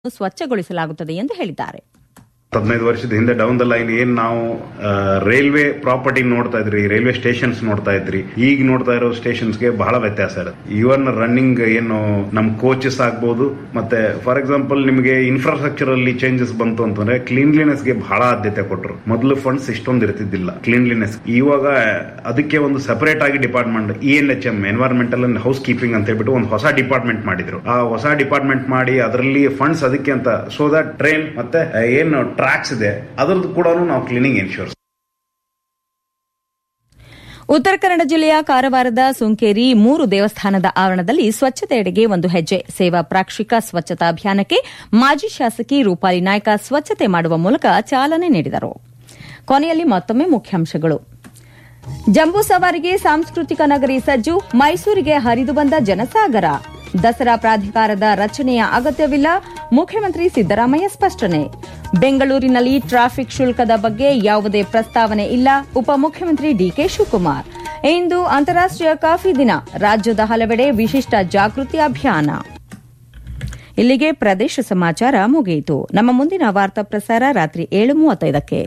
ಸ್ವಚ್ಛಗೊಳಿಸಲಾಗುತ್ತದೆ ಎಂದು ಹೇಳಿದ್ದಾರೆ ಹದಿನೈದು ವರ್ಷದ ಹಿಂದೆ ಡೌನ್ ದ ಲೈನ್ ಏನ್ ನಾವು ರೈಲ್ವೆ ಪ್ರಾಪರ್ಟಿ ನೋಡ್ತಾ ಇದ್ರಿ ರೈಲ್ವೆ ಸ್ಟೇಷನ್ಸ್ ನೋಡ್ತಾ ಇದ್ರಿ ಈಗ ನೋಡ್ತಾ ಇರೋ ಸ್ಟೇಷನ್ಸ್ಗೆ ಬಹಳ ವ್ಯತ್ಯಾಸ ಇರುತ್ತೆ ಇವನ್ ರನ್ನಿಂಗ್ ಏನು ನಮ್ ಕೋಚಸ್ ಆಗ್ಬೋದು ಮತ್ತೆ ಫಾರ್ ಎಕ್ಸಾಂಪಲ್ ನಿಮಗೆ ಇನ್ಫ್ರಾಸ್ಟ್ರಕ್ಚರ್ ಅಲ್ಲಿ ಚೇಂಜಸ್ ಬಂತು ಅಂತಂದ್ರೆ ಕ್ಲೀನ್ಲಿನೆಸ್ ಗೆ ಬಹಳ ಆದ್ಯತೆ ಕೊಟ್ಟರು ಮೊದಲು ಫಂಡ್ಸ್ ಇಷ್ಟೊಂದು ಇರ್ತಿದ್ದಿಲ್ಲ ಕ್ಲೀನ್ಲಿನೆಸ್ ಇವಾಗ ಅದಕ್ಕೆ ಒಂದು ಸಪರೇಟ್ ಆಗಿ department E N H M environmental and housekeeping ಅಂತ ಹೇಳ್ಬಿಟ್ಟು ಒಂದು ಹೊಸ ಡಿಪಾರ್ಟ್ಮೆಂಟ್ ಮಾಡಿದ್ರು ಆ ಹೊಸ ಡಿಪಾರ್ಟ್ಮೆಂಟ್ ಮಾಡಿ ಅದರಲ್ಲಿ ಫಂಡ್ಸ್ ಅದಕ್ಕೆ ಅಂತ ಸೊ ದಟ್ ಟ್ರೈನ್ ಮತ್ತೆ ಏನು ಟ್ರ್ಯಾಕ್ಸ್ ಇದೆ ಅದರದ್ದು ಕೂಡ ನಾವು ಕ್ಲೀನಿಂಗ್ ಇನ್ಶೂರ್ ಉತ್ತರ ಕನ್ನಡ ಜಿಲ್ಲೆಯ ಕಾರವಾರದ ಸುಂಕೇರಿ ಮೂರು ದೇವಸ್ಥಾನದ ಆವರಣದಲ್ಲಿ ಸ್ವಚ್ಛತೆಯೆಡೆಗೆ ಒಂದು ಹೆಜ್ಜೆ ಸೇವಾ ಪ್ರಾಕ್ಷಿಕ ಸ್ವಚ್ಛತಾ ಅಭಿಯಾನಕ್ಕೆ ಮಾಜಿ ಶಾಸಕಿ ರೂಪಾಲಿ ನಾಯ್ಕ ಸ್ವಚ್ಛತೆ ಮಾಡುವ ಮೂಲಕ ಚಾಲನೆ ನೀಡಿದರು ಕೊನೆಯಲ್ಲಿ ಮತ್ತೊಮ್ಮೆ ಮುಖ್ಯಾಂಶಗಳು ಜಂಬೂ ಸವಾರಿಗೆ ಸಾಂಸ್ಕೃತಿಕ ನಗರಿ ಸಜ್ಜು ಮೈಸೂರಿಗೆ ಹರಿದು ಬಂದ ಜನಸಾಗರ ದಸರಾ ಪ್ರಾಧಿಕಾರದ ರಚನೆಯ ಅಗತ್ಯವಿಲ್ಲ ಮುಖ್ಯಮಂತ್ರಿ ಸಿದ್ದರಾಮಯ್ಯ ಸ್ಪಷ್ಟನೆ ಬೆಂಗಳೂರಿನಲ್ಲಿ ಟ್ರಾಫಿಕ್ ಶುಲ್ಕದ ಬಗ್ಗೆ ಯಾವುದೇ ಪ್ರಸ್ತಾವನೆ ಇಲ್ಲ ಉಪಮುಖ್ಯಮಂತ್ರಿ ಡಿಕೆ ಶಿವಕುಮಾರ್ ಇಂದು ಅಂತಾರಾಷ್ಟೀಯ ಕಾಫಿ ದಿನ ರಾಜ್ಯದ ಹಲವೆಡೆ ವಿಶಿಷ್ಟ ಜಾಗೃತಿ ಅಭಿಯಾನ ಇಲ್ಲಿಗೆ ಪ್ರದೇಶ ಸಮಾಚಾರ ಮುಗಿಯಿತು ನಮ್ಮ ಮುಂದಿನ ವಾರ್ತಾ ಪ್ರಸಾರ ರಾತ್ರಿ ಏಳು ಮೂವತ್ತೈದಕ್ಕೆ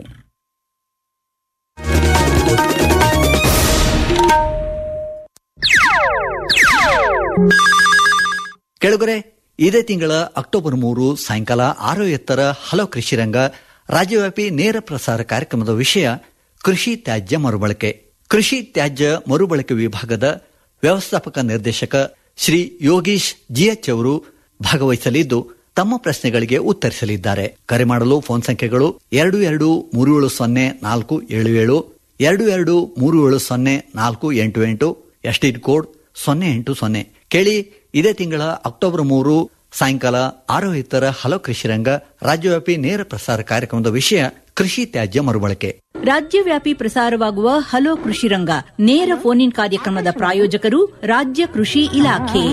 ಕೆಳಗರೆ ಇದೇ ತಿಂಗಳ ಅಕ್ಟೋಬರ್ ಮೂರು ಸಾಯಂಕಾಲ ಆರು ಎತ್ತರ ಹಲೋ ಕೃಷಿ ರಂಗ ರಾಜ್ಯವ್ಯಾಪಿ ನೇರ ಪ್ರಸಾರ ಕಾರ್ಯಕ್ರಮದ ವಿಷಯ ಕೃಷಿ ತ್ಯಾಜ್ಯ ಮರುಬಳಕೆ ಕೃಷಿ ತ್ಯಾಜ್ಯ ಮರುಬಳಕೆ ವಿಭಾಗದ ವ್ಯವಸ್ಥಾಪಕ ನಿರ್ದೇಶಕ ಶ್ರೀ ಯೋಗೀಶ್ ಜಿಎಚ್ ಅವರು ಭಾಗವಹಿಸಲಿದ್ದು ತಮ್ಮ ಪ್ರಶ್ನೆಗಳಿಗೆ ಉತ್ತರಿಸಲಿದ್ದಾರೆ ಕರೆ ಮಾಡಲು ಫೋನ್ ಸಂಖ್ಯೆಗಳು ಎರಡು ಎರಡು ಮೂರು ಏಳು ಸೊನ್ನೆ ನಾಲ್ಕು ಏಳು ಏಳು ಎರಡು ಎರಡು ಮೂರು ಏಳು ಸೊನ್ನೆ ನಾಲ್ಕು ಎಂಟು ಎಂಟು ಎಸ್ಟಿಡ್ ಕೋಡ್ ಸೊನ್ನೆ ಎಂಟು ಸೊನ್ನೆ ಕೇಳಿ ಇದೇ ತಿಂಗಳ ಅಕ್ಟೋಬರ್ ಮೂರು ಸಾಯಂಕಾಲ ಆರು ಎತ್ತರ ಹಲೋ ಕೃಷಿ ರಂಗ ರಾಜ್ಯವ್ಯಾಪಿ ನೇರ ಪ್ರಸಾರ ಕಾರ್ಯಕ್ರಮದ ವಿಷಯ ಕೃಷಿ ತ್ಯಾಜ್ಯ ಮರುಬಳಕೆ ರಾಜ್ಯವ್ಯಾಪಿ ಪ್ರಸಾರವಾಗುವ ಹಲೋ ಕೃಷಿ ರಂಗ ನೇರ ಫೋನ್ ಇನ್ ಕಾರ್ಯಕ್ರಮದ ಪ್ರಾಯೋಜಕರು ರಾಜ್ಯ ಕೃಷಿ ಇಲಾಖೆ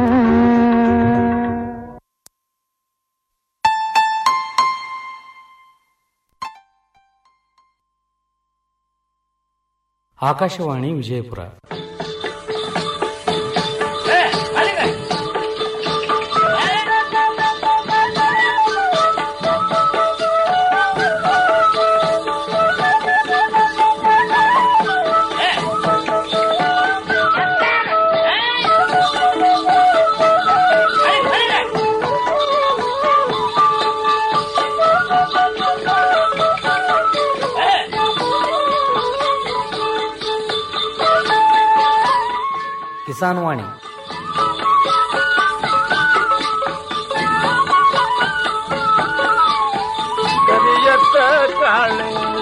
ಆಕಾಶವಾಣಿ ವಿಜಯಪುರ ಕಿಸಾನ್ ವಾಣಿ ಕರಿಯತ್ತ ಕಾಳಿಂಗ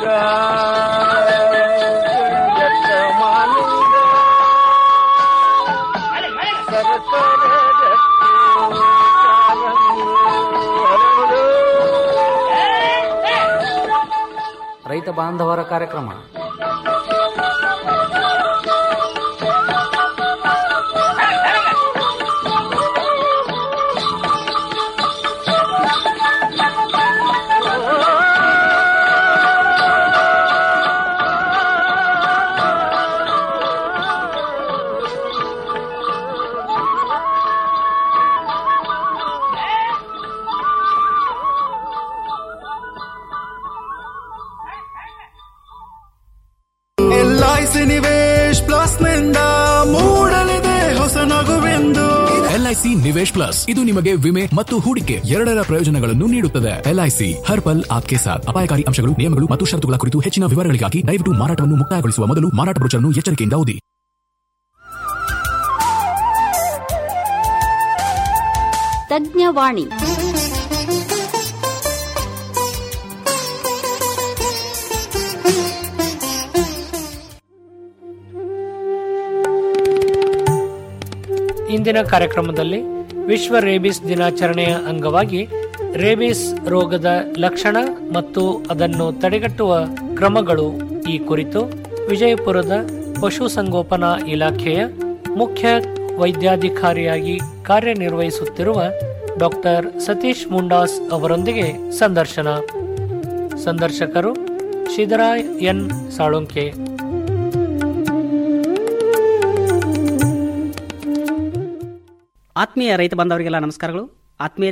ಕರಿಯತ್ತ ಮಾಲಿಂಗ ಸರಸರ ಗಟ್ಟಿ ಕಾಲಂಗು ಹರಳು. ರೈತ ಬಾಂಧವರ ಕಾರ್ಯಕ್ರಮ ಎಲ್ಐಸಿ ನಿವೇಶ್ ಪ್ಲಸ್ ನಿಂದ ಮೂಡಲಿದೆ ಹೊಸ ನಗುವೆಂದು ಎಲ್ಐಸಿ ನಿವೇಶ್ ಪ್ಲಸ್ ಇದು ನಿಮಗೆ ವಿಮೆ ಮತ್ತು ಹೂಡಿಕೆ ಎರಡರ ಪ್ರಯೋಜನಗಳನ್ನು ನೀಡುತ್ತದೆ ಎಲ್ಐಸಿ ಹರ್ ಪಲ್ ಆಪ್ಕೆ ಸಾಥ್ ಅಪಾಯಕಾರಿ ಅಂಶಗಳು ನಿಯಮಗಳು ಮತ್ತು ಷರತ್ತುಗಳ ಕುರಿತು ಹೆಚ್ಚಿನ ವಿವರಗಳಿಗಾಗಿ ದಯವಿಟ್ಟು ಮಾರಾಟವನ್ನು ಮುಕ್ತಾಯಗೊಳಿಸುವ ಮೊದಲು ಮಾರಾಟ ಬ್ರೋಚರ್ನ್ನು ಎಚ್ಚರಿಕೆಯಿಂದ ಓದಿ ತಜ್ಞವಾಣಿ ಇಂದಿನ ಕಾರ್ಯಕ್ರಮದಲ್ಲಿ ವಿಶ್ವ ರೇಬಿಸ್ ದಿನಾಚರಣೆಯ ಅಂಗವಾಗಿ ರೇಬಿಸ್ ರೋಗದ ಲಕ್ಷಣ ಮತ್ತು ಅದನ್ನು ತಡೆಗಟ್ಟುವ ಕ್ರಮಗಳು ಈ ಕುರಿತು ವಿಜಯಪುರದ ಪಶುಸಂಗೋಪನಾ ಇಲಾಖೆಯ ಮುಖ್ಯ ವೈದ್ಯಾಧಿಕಾರಿಯಾಗಿ ಕಾರ್ಯನಿರ್ವಹಿಸುತ್ತಿರುವ ಡಾಕ್ಟರ್ ಸತೀಶ್ ಮುಂಡಾಸ್ ಅವರೊಂದಿಗೆ ಸಂದರ್ಶನ ಸಂದರ್ಶಕರು ಶಿದರಾಯ್ ಎನ್ ಸಾಳುಂಕೆ ಆತ್ಮೀಯ ರೈತ ಬಾಂಧವರಿಗೆಲ್ಲ ನಮಸ್ಕಾರಗಳು ಆತ್ಮೀಯರೇ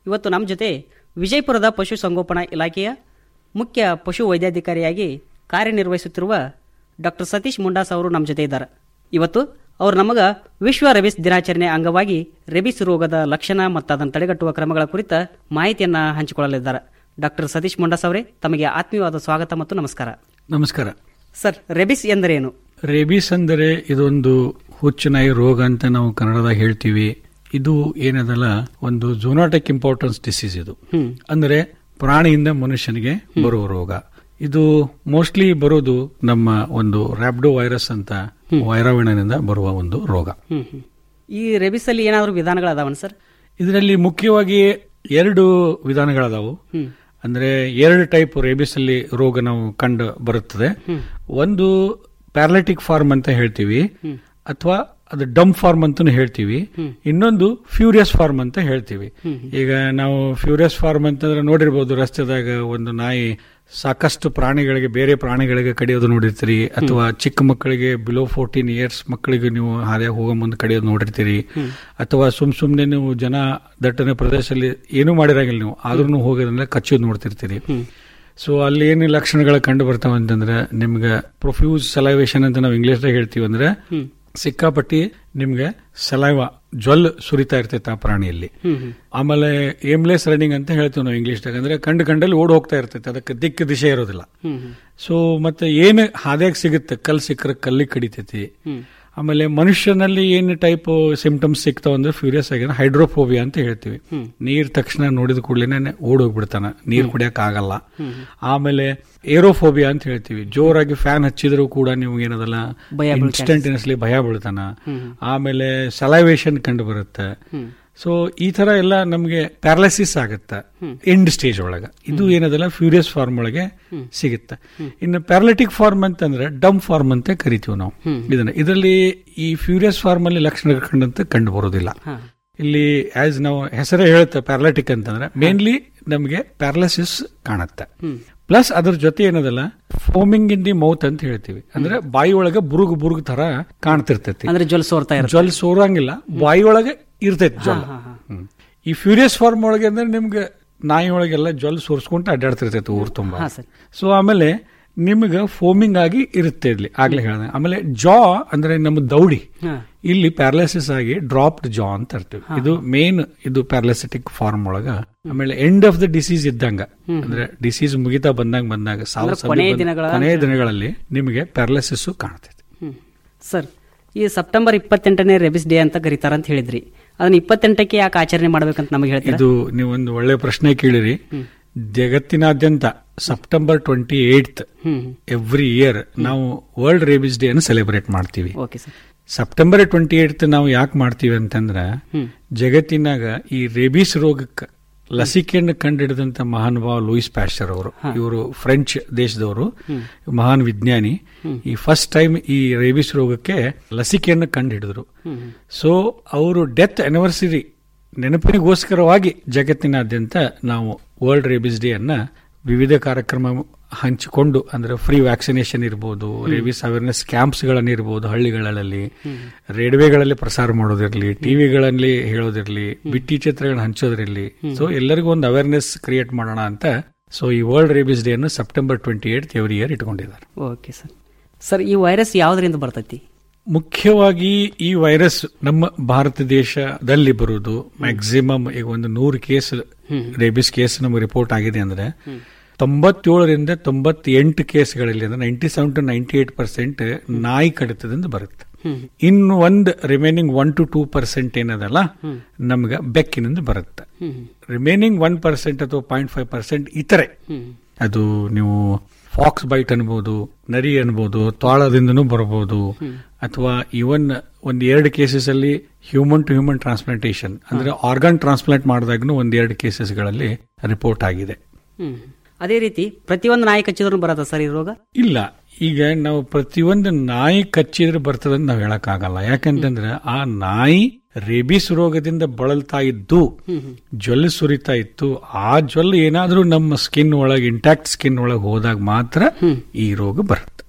ಇವತ್ತು ನಮ್ಮ ಜೊತೆ ವಿಜಯಪುರದ ಪಶು ಸಂಗೋಪನಾ ಇಲಾಖೆಯ ಮುಖ್ಯ ಪಶು ವೈದ್ಯಾಧಿಕಾರಿಯಾಗಿ ಕಾರ್ಯನಿರ್ವಹಿಸುತ್ತಿರುವ ಡಾಕ್ಟರ್ ಸತೀಶ್ ಮುಂಡಾಸ್ ಅವರು ನಮ್ಮ ಜೊತೆ ಇದ್ದಾರೆ ಇವತ್ತು ಅವರು ನಮಗ ವಿಶ್ವ ರೆಬಿಸ್ ದಿನಾಚರಣೆ ಅಂಗವಾಗಿ ರೆಬಿಸ್ ರೋಗದ ಲಕ್ಷಣ ಮತ್ತು ಅದನ್ನು ತಡೆಗಟ್ಟುವ ಕ್ರಮಗಳ ಕುರಿತ ಮಾಹಿತಿಯನ್ನ ಹಂಚಿಕೊಳ್ಳಲಿದ್ದಾರೆ ಡಾಕ್ಟರ್ ಸತೀಶ್ ಮುಂಡಾಸ್ ಅವರೇ ತಮಗೆ ಆತ್ಮೀಯವಾದ ಸ್ವಾಗತ ಮತ್ತು ನಮಸ್ಕಾರ ನಮಸ್ಕಾರ ಸರ್ ರೆಬಿಸ್ ಎಂದರೇನು ರೇಬಿಸ್ ಅಂದರೆ ಇದೊಂದು ಹುಚ್ಚುನಾಯಿ ರೋಗ ಅಂತ ನಾವು ಕನ್ನಡದಾಗ ಹೇಳ್ತೀವಿ ಇದು ಏನದಲ್ಲ ಒಂದು ಜೋನಾಟಿಕ್ ಇಂಪಾರ್ಟೆನ್ಸ್ ಡಿಸೀಸ್ ಇದು ಅಂದರೆ ಪ್ರಾಣಿಯಿಂದ ಮನುಷ್ಯನಿಗೆ ಬರುವ ರೋಗ ಇದು ಮೋಸ್ಟ್ಲಿ ಬರೋದು ನಮ್ಮ ಒಂದು ರ್ಯಾಬ್ಡೋ ವೈರಸ್ ಅಂತ ವೈರಾಣುವಿನಿಂದ ಬರುವ ಒಂದು ರೋಗ ಹ್ಮ್ ಹ್ಮ್. ಈ ರೆಬಿಸ್ ಅಲ್ಲಿ ಏನಾದರೂ ವಿಧಾನಗಳದಾವನ್ ಸರ್ ಇದರಲ್ಲಿ ಮುಖ್ಯವಾಗಿ ಎರಡು ವಿಧಾನಗಳದಾವು ಅಂದ್ರೆ ಎರಡು ಟೈಪ್ ರೇಬಿಸ್ ಅಲ್ಲಿ ರೋಗ ನಾವು ಕಂಡು ಬರುತ್ತದೆ ಒಂದು ಪ್ಯಾರಲಿಟಿಕ್ ಫಾರ್ಮ್ ಅಂತ ಹೇಳ್ತೀವಿ ಅಥವಾ ಅದು ಡಮ್ ಫಾರ್ಮ್ ಅಂತಾನು ಹೇಳ್ತೀವಿ ಇನ್ನೊಂದು ಫ್ಯೂರಿಯಸ್ ಫಾರ್ಮ್ ಅಂತ ಹೇಳ್ತೀವಿ ಈಗ ನಾವು ಫ್ಯೂರಿಯಸ್ ಫಾರ್ಮ್ ಅಂತಂದ್ರೆ ನೋಡಿರ್ಬೋದು ರಸ್ತೆದಾಗ ಒಂದು ನಾಯಿ ಸಾಕಷ್ಟು ಪ್ರಾಣಿಗಳಿಗೆ ಬೇರೆ ಪ್ರಾಣಿಗಳಿಗೆ ಕಡಿಯೋದು ನೋಡಿರ್ತೀರಿ ಅಥವಾ ಚಿಕ್ಕ ಮಕ್ಕಳಿಗೆ ಬಿಲೋ ಫೋರ್ಟೀನ್ ಇಯರ್ಸ್ ಮಕ್ಕಳಿಗೆ ನೀವು ಹಾಗೆ ಹೋಗೋ ಮುಂದೆ ಕಡಿಯೋದು ನೋಡಿರ್ತೀರಿ ಅಥವಾ ಸುಮ್ ಸುಮ್ನೆ ನೀವು ಜನ ದಟ್ಟಣೆ ಪ್ರದೇಶದಲ್ಲಿ ಏನೂ ಮಾಡಿರಂಗಿಲ್ಲ ನೀವು ಆದ್ರೂ ಹೋಗೋದ್ರಿಂದ ಕಚ್ಚೋದು ನೋಡ್ತಿರ್ತೀರಿ ಸೊ ಅಲ್ಲಿ ಏನು ಲಕ್ಷಣಗಳು ಕಂಡು ಬರ್ತಾವ ಅಂತಂದ್ರೆ ನಿಮ್ಗೆ ಪ್ರೊಫ್ಯೂಸ್ ಸಲೈವೇಶನ್ ಅಂತ ನಾವು ಇಂಗ್ಲಿಷ್ದಾಗ ಹೇಳ್ತೀವಿ ಅಂದ್ರೆ ಸಿಕ್ಕಾಪಟ್ಟಿ ನಿಮ್ಗೆ ಸಲೈವ ಜ್ವಲ್ ಸುರಿತಾ ಇರ್ತೈತೆ ಆ ಪ್ರಾಣಿಯಲ್ಲಿ ಆಮೇಲೆ ಏಮ್ಲೆಸ್ ರನ್ನಿಂಗ್ ಅಂತ ಹೇಳ್ತೀವಿ ನಾವು ಇಂಗ್ಲಿಷ್ದಾಗ ಅಂದ್ರೆ ಕಂಡು ಕಂಡಲ್ಲಿ ಓಡ್ ಹೋಗ್ತಾ ಇರ್ತೈತೆ ಅದಕ್ಕೆ ದಿಕ್ಕು ದಿಶೆ ಇರೋದಿಲ್ಲ ಸೊ ಮತ್ತೆ ಏನು ಹಾದ್ಯಾಗ ಸಿಗುತ್ತೆ ಕಲ್ ಸಿಕ್ಕರೆ ಕಲ್ಲಿಗೆ ಕಡಿತೈತಿ ಆಮೇಲೆ ಮನುಷ್ಯನಲ್ಲಿ ಏನು ಟೈಪ್ ಸಿಂಪ್ಟಮ್ಸ್ ಸಿಗ್ತಾವ ಅಂದ್ರೆ ಫ್ಯೂರಿಯಸ್ ಆಗಿ ಹೈಡ್ರೋಫೋಬಿಯಾ ಅಂತ ಹೇಳ್ತೀವಿ ನೀರ್ ತಕ್ಷಣ ನೋಡಿದ ಕೂಡಲೇ ಓಡ್ ಹೋಗ್ಬಿಡ್ತಾನ ನೀರ್ ಕುಡಿಯಕ್ ಆಗಲ್ಲ ಆಮೇಲೆ ಏರೋಫೋಬಿಯಾ ಅಂತ ಹೇಳ್ತೀವಿ ಜೋರಾಗಿ ಫ್ಯಾನ್ ಹಚ್ಚಿದ್ರು ಕೂಡ ನೀವು ಏನದಲ್ಲ ಭಯ ಬೀಳ್ತಾನೆ. ಇನ್ಸ್ಟಂಟೇನಿಯಸ್ಲಿ ಭಯ ಬೀಳ್ತಾನ ಆಮೇಲೆ ಸಲೈವೇಶನ್ ಕಂಡು ಬರುತ್ತೆ ಸೊ ಈ ತರ ಎಲ್ಲ ನಮ್ಗೆ ಪ್ಯಾರಲೈಸಿಸ್ ಆಗುತ್ತೆ ಎಂಡ್ ಸ್ಟೇಜ್ ಒಳಗ ಇದು ಏನದಲ್ಲ ಫ್ಯೂರಿಯಸ್ ಫಾರ್ಮ್ ಒಳಗೆ ಸಿಗುತ್ತೆ ಇನ್ನು ಪ್ಯಾರಲಿಟಿಕ್ ಫಾರ್ಮ್ ಅಂತಂದ್ರೆ ಡಮ್ ಫಾರ್ಮ್ ಅಂತ ಕರಿತೀವಿ ನಾವು ಇದನ್ನ ಇದರಲ್ಲಿ ಈ ಫ್ಯೂರಿಯಸ್ ಫಾರ್ಮ್ ಅಲ್ಲಿ ಲಕ್ಷಣ ಕಂಡಂತೆ ಕಂಡು ಬರೋದಿಲ್ಲ ಇಲ್ಲಿ ಆಸ್ ನಾವು ಹೆಸರೇ ಹೇಳುತ್ತೆ ಪ್ಯಾರಲಿಟಿಕ್ ಅಂತಂದ್ರೆ ಮೇನ್ಲಿ ನಮಗೆ ಪ್ಯಾರಲೈಸಿಸ್ ಕಾಣುತ್ತೆ ಪ್ಲಸ್ ಅದ್ರ ಜೊತೆ ಏನದಲ್ಲ ಫೋಮಿಂಗ್ ಇನ್ ದಿ ಮೌತ್ ಅಂತ ಹೇಳ್ತೀವಿ ಅಂದ್ರೆ ಬಾಯಿ ಒಳಗೆ ಬುರುಗು ಬುರುಗು ತರ ಕಾಣ್ತಿರ್ತೈತಿ ಅಂದ್ರೆ ಜ್ವಲ್ ಸೋರ್ತಾ ಇರುತ್ತೆ ಜ್ವಲ್ ಸೋರಂಗಿಲ್ಲ ಬಾಯಿ ಒಳಗೆ ಇರ್ತೈತಿ ಜ್ವಲ್ ಹ್ಮ್. ಈ ಫ್ಯೂರಿಯಸ್ ಫಾರ್ಮ್ ಒಳಗೆ ಅಂದ್ರೆ ನಿಮ್ಗೆ ನಾಯಿ ಒಳಗೆಲ್ಲ ಜ್ವಲ್ ಸೋರ್ಸ್ಕೊಂತ ಅಡ್ಡಾಡ್ತಿರ್ತೈತಿ ಊರ್ ತುಂಬಾ ಹಾ, ಸರ್. ಸೊ ಆಮೇಲೆ ನಿಮ್ಗೆ ಫೋಮಿಂಗ್ ಆಗಿ ಇರುತ್ತೆ ಇಲ್ಲಿ ಆಗ್ಲೇ ಹೇಳ್ದೆ ಆಮೇಲೆ ಜಾ ಅಂದ್ರೆ ನಮ್ಮ ದೌಡಿ ಹಾ. ಇಲ್ಲಿ ಪ್ಯಾರಲೈಸಿಸ್ ಆಗಿ ಡ್ರಾಪ್ಡ್ ಜಾ ಅಂತ ಇರ್ತೀವಿ ಇದು ಮೇನ್ ಇದು ಪ್ಯಾರಲೈಸಿಟಿಕ್ ಫಾರ್ಮ್ ಒಳಗ ಆಮೇಲೆ ಎಂಡ್ ಆಫ್ ದ ಡಿಸೀಸ್ ಇದ್ದಂಗ ಅಂದ್ರೆ ಡಿಸೀಸ್ ಮುಗಿತಾ ಬಂದಾಗ ಬಂದಾಗ ಸಾವು ಅಂದ್ರೆ ಸದ್ದು ಕೊನೆಯ ಬಂದ- ದಿನಗಳ- ಕೊನೆಯ ದಿನಗಳಲ್ಲಿ ನಿಮಗೆ ಪ್ಯಾರಲೈಸಿಸ್ ಕಾಣ್ತೈತಿ ಹ್ಮ್. ಸರ್ ಈ ಸೆಪ್ಟೆಂಬರ್ ಇಪ್ಪತ್ತೆಂಟನೇ ರೆಬಿಸ್ ಡೇ ಅಂತ ಕರೀತಾರ ಅಂತ ಹೇಳಿದ್ರಿ ಅದನ್ನ ಇಪ್ಪತ್ತೆಂಟಕ್ಕೆ ಯಾಕೆ ಆಚರಣೆ ಮಾಡ್ಬೇಕಂತ ನಮಗೆ ಹೇಳ್ತೀರಾ ಇದು ನೀವೊಂದು ಒಳ್ಳೆ ಪ್ರಶ್ನೆ ಕೇಳಿರಿ ಜಗತ್ತಿನಾದ್ಯಂತ September twenty eight every year ನಾವು ವರ್ಲ್ಡ್ ರೇಬಿಸ್ ಡೇ ಅನ್ನು ಸೆಲೆಬ್ರೇಟ್ ಮಾಡ್ತೀವಿ okay sir September twenty eight ನಾವು ಯಾಕೆ ಮಾಡ್ತೀವಿ ಅಂತಂದ್ರ ಜಗತ್ತಿನಾಗ ಈ ರೇಬಿಸ್ ರೋಗಕ್ಕೆ ಲಸಿಕೆಯನ್ನು ಕಂಡಿಡಿದಂತ ಮಹಾನುಭಾವ ಲೂಯಿಸ್ ಪ್ಯಾಶ್ಚರ್ ಅವರು ಇವರು ಫ್ರೆಂಚ್ ದೇಶದವರು ಮಹಾನ್ ವಿಜ್ಞಾನಿ ಈ ಫಸ್ಟ್ ಟೈಮ್ ಈ ರೇಬಿಸ್ ರೋಗಕ್ಕೆ ಲಸಿಕೆಯನ್ನು ಕಂಡುಹಿಡಿದ್ರು ಸೊ ಅವರು ಡೆತ್ ಅನಿವರ್ಸರಿ ನೆನಪಿನಿಗೋಸ್ಕರವಾಗಿ ಜಗತ್ತಿನಾದ್ಯಂತ ನಾವು ವರ್ಲ್ಡ್ ರೇಬಿಸ್ ಡೇ ಅನ್ನ ವಿವಿಧ ಕಾರ್ಯಕ್ರಮ ಹಂಚಿಕೊಂಡು ಅಂದ್ರೆ ಫ್ರೀ ವ್ಯಾಕ್ಸಿನೇಷನ್ ಇರ್ಬೋದು ರೇಬಿಸ್ ಅವೇರ್ನೆಸ್ ಕ್ಯಾಂಪ್ಸ್ ಗಳನ್ನ ಇರ್ಬೋದು ಹಳ್ಳಿಗಳಲ್ಲಿ ರೇಡಿಯೋಗಳಲ್ಲಿ ಪ್ರಸಾರ ಮಾಡೋದಿರ್ಲಿ ಟಿವಿಗಳಲ್ಲಿ ಹೇಳೋದಿರ್ಲಿ ಬಿಟ್ಟಿ ಚಿತ್ರಗಳನ್ನ ಹಂಚೋದಿರ್ಲಿ ಸೊ ಎಲ್ಲರಿಗೂ ಒಂದು ಅವೇರ್ನೆಸ್ ಕ್ರಿಯೇಟ್ ಮಾಡೋಣ ಅಂತ ಸೊ ಈ ವರ್ಲ್ಡ್ ರೇಬಿಸ್ ಡೇ ಅನ್ನು September twenty eight every year ಇಟ್ಕೊಂಡಿದ್ದಾರೆ ಓಕೆ ಸರ್ ಸರ್ ಈ ವೈರಸ್ ಯಾವ್ದ್ರಿಂದ ಬರ್ತೈತಿ ಮುಖ್ಯವಾಗಿ ಈ ವೈರಸ್ ನಮ್ಮ ಭಾರತ ದೇಶದಲ್ಲಿ ಬರುವುದು ಮ್ಯಾಕ್ಸಿಮಮ್ ಈಗ ಒಂದು ನೂರು ಕೇಸ್ ರೇಬಿಸ್ ಕೇಸ್ ನಮಗೆ ರಿಪೋರ್ಟ್ ಆಗಿದೆ ಅಂದ್ರೆ ತೊಂಬತ್ತೇಳರಿಂದ ತೊಂಬತ್ತೆಂಟು ಕೇಸ್ಗಳಲ್ಲಿ ಅಂದ್ರೆ ninety seven to ninety eight percent ನಾಯಿ ಕಡಿತದಿಂದ ಬರುತ್ತೆ ಇನ್ನು ಒಂದು remaining one to two percent ಏನದಲ್ಲ ನಮ್ಗೆ ಬೆಕ್ಕಿನಿಂದ ಬರುತ್ತೆ ರಿಮೈನಿಂಗ್ ಒನ್ ಪರ್ಸೆಂಟ್ ಅಥವಾ ಪಾಯಿಂಟ್ ಫೈವ್ ಪರ್ಸೆಂಟ್ ಇತರೆ ಅದು ನೀವು ಫಾಕ್ಸ್ ಬೈಟ್ ಅನ್ಬೋದು ನರಿ ಅನ್ಬೋದು ತೋಳದಿಂದನೂ ಬರಬಹುದು ಅಥವಾ ಇವನ್ ಒಂದ್ ಎರಡು ಕೇಸಸ್ ಅಲ್ಲಿ ಹ್ಯೂಮನ್ ಟು ಹ್ಯೂಮನ್ ಟ್ರಾನ್ಸ್ಪ್ಲಾಂಟೇಶನ್ ಅಂದ್ರೆ ಆರ್ಗನ್ ಟ್ರಾನ್ಸ್ಪ್ಲಾಂಟ್ ಮಾಡಿದಾಗೂ ಒಂದ್ ಎರಡು ಕೇಸಸ್ಗಳಲ್ಲಿ ರಿಪೋರ್ಟ್ ಆಗಿದೆ ಹ್ಮ್ ಅದೇ ರೀತಿ ಪ್ರತಿಯೊಂದು ನಾಯಿ ಕಚ್ಚಿದ್ರು ಬರತ್ತ ಸರ್ ಈ ರೋಗ ಇಲ್ಲ ಈಗ ನಾವು ಪ್ರತಿಯೊಂದು ನಾಯಿ ಕಚ್ಚಿದ್ರೆ ಬರ್ತದಂತ ನಾವು ಹೇಳಕ್ಕಾಗಲ್ಲ ಯಾಕಂತಂದ್ರೆ ಆ ನಾಯಿ ರೇಬಿಸ್ ರೋಗದಿಂದ ಬಳಲ್ತಾ ಇದ್ದು ಜ್ವಲ್ ಸುರಿತಾ ಇತ್ತು ಆ ಜ್ವಲ್ ಏನಾದ್ರೂ ನಮ್ಮ ಸ್ಕಿನ್ ಒಳಗೆ ಇಂಟ್ಯಾಕ್ಟ್ ಸ್ಕಿನ್ ಒಳಗೆ ಹೋದಾಗ ಮಾತ್ರ ಈ ರೋಗ ಬರುತ್ತೆ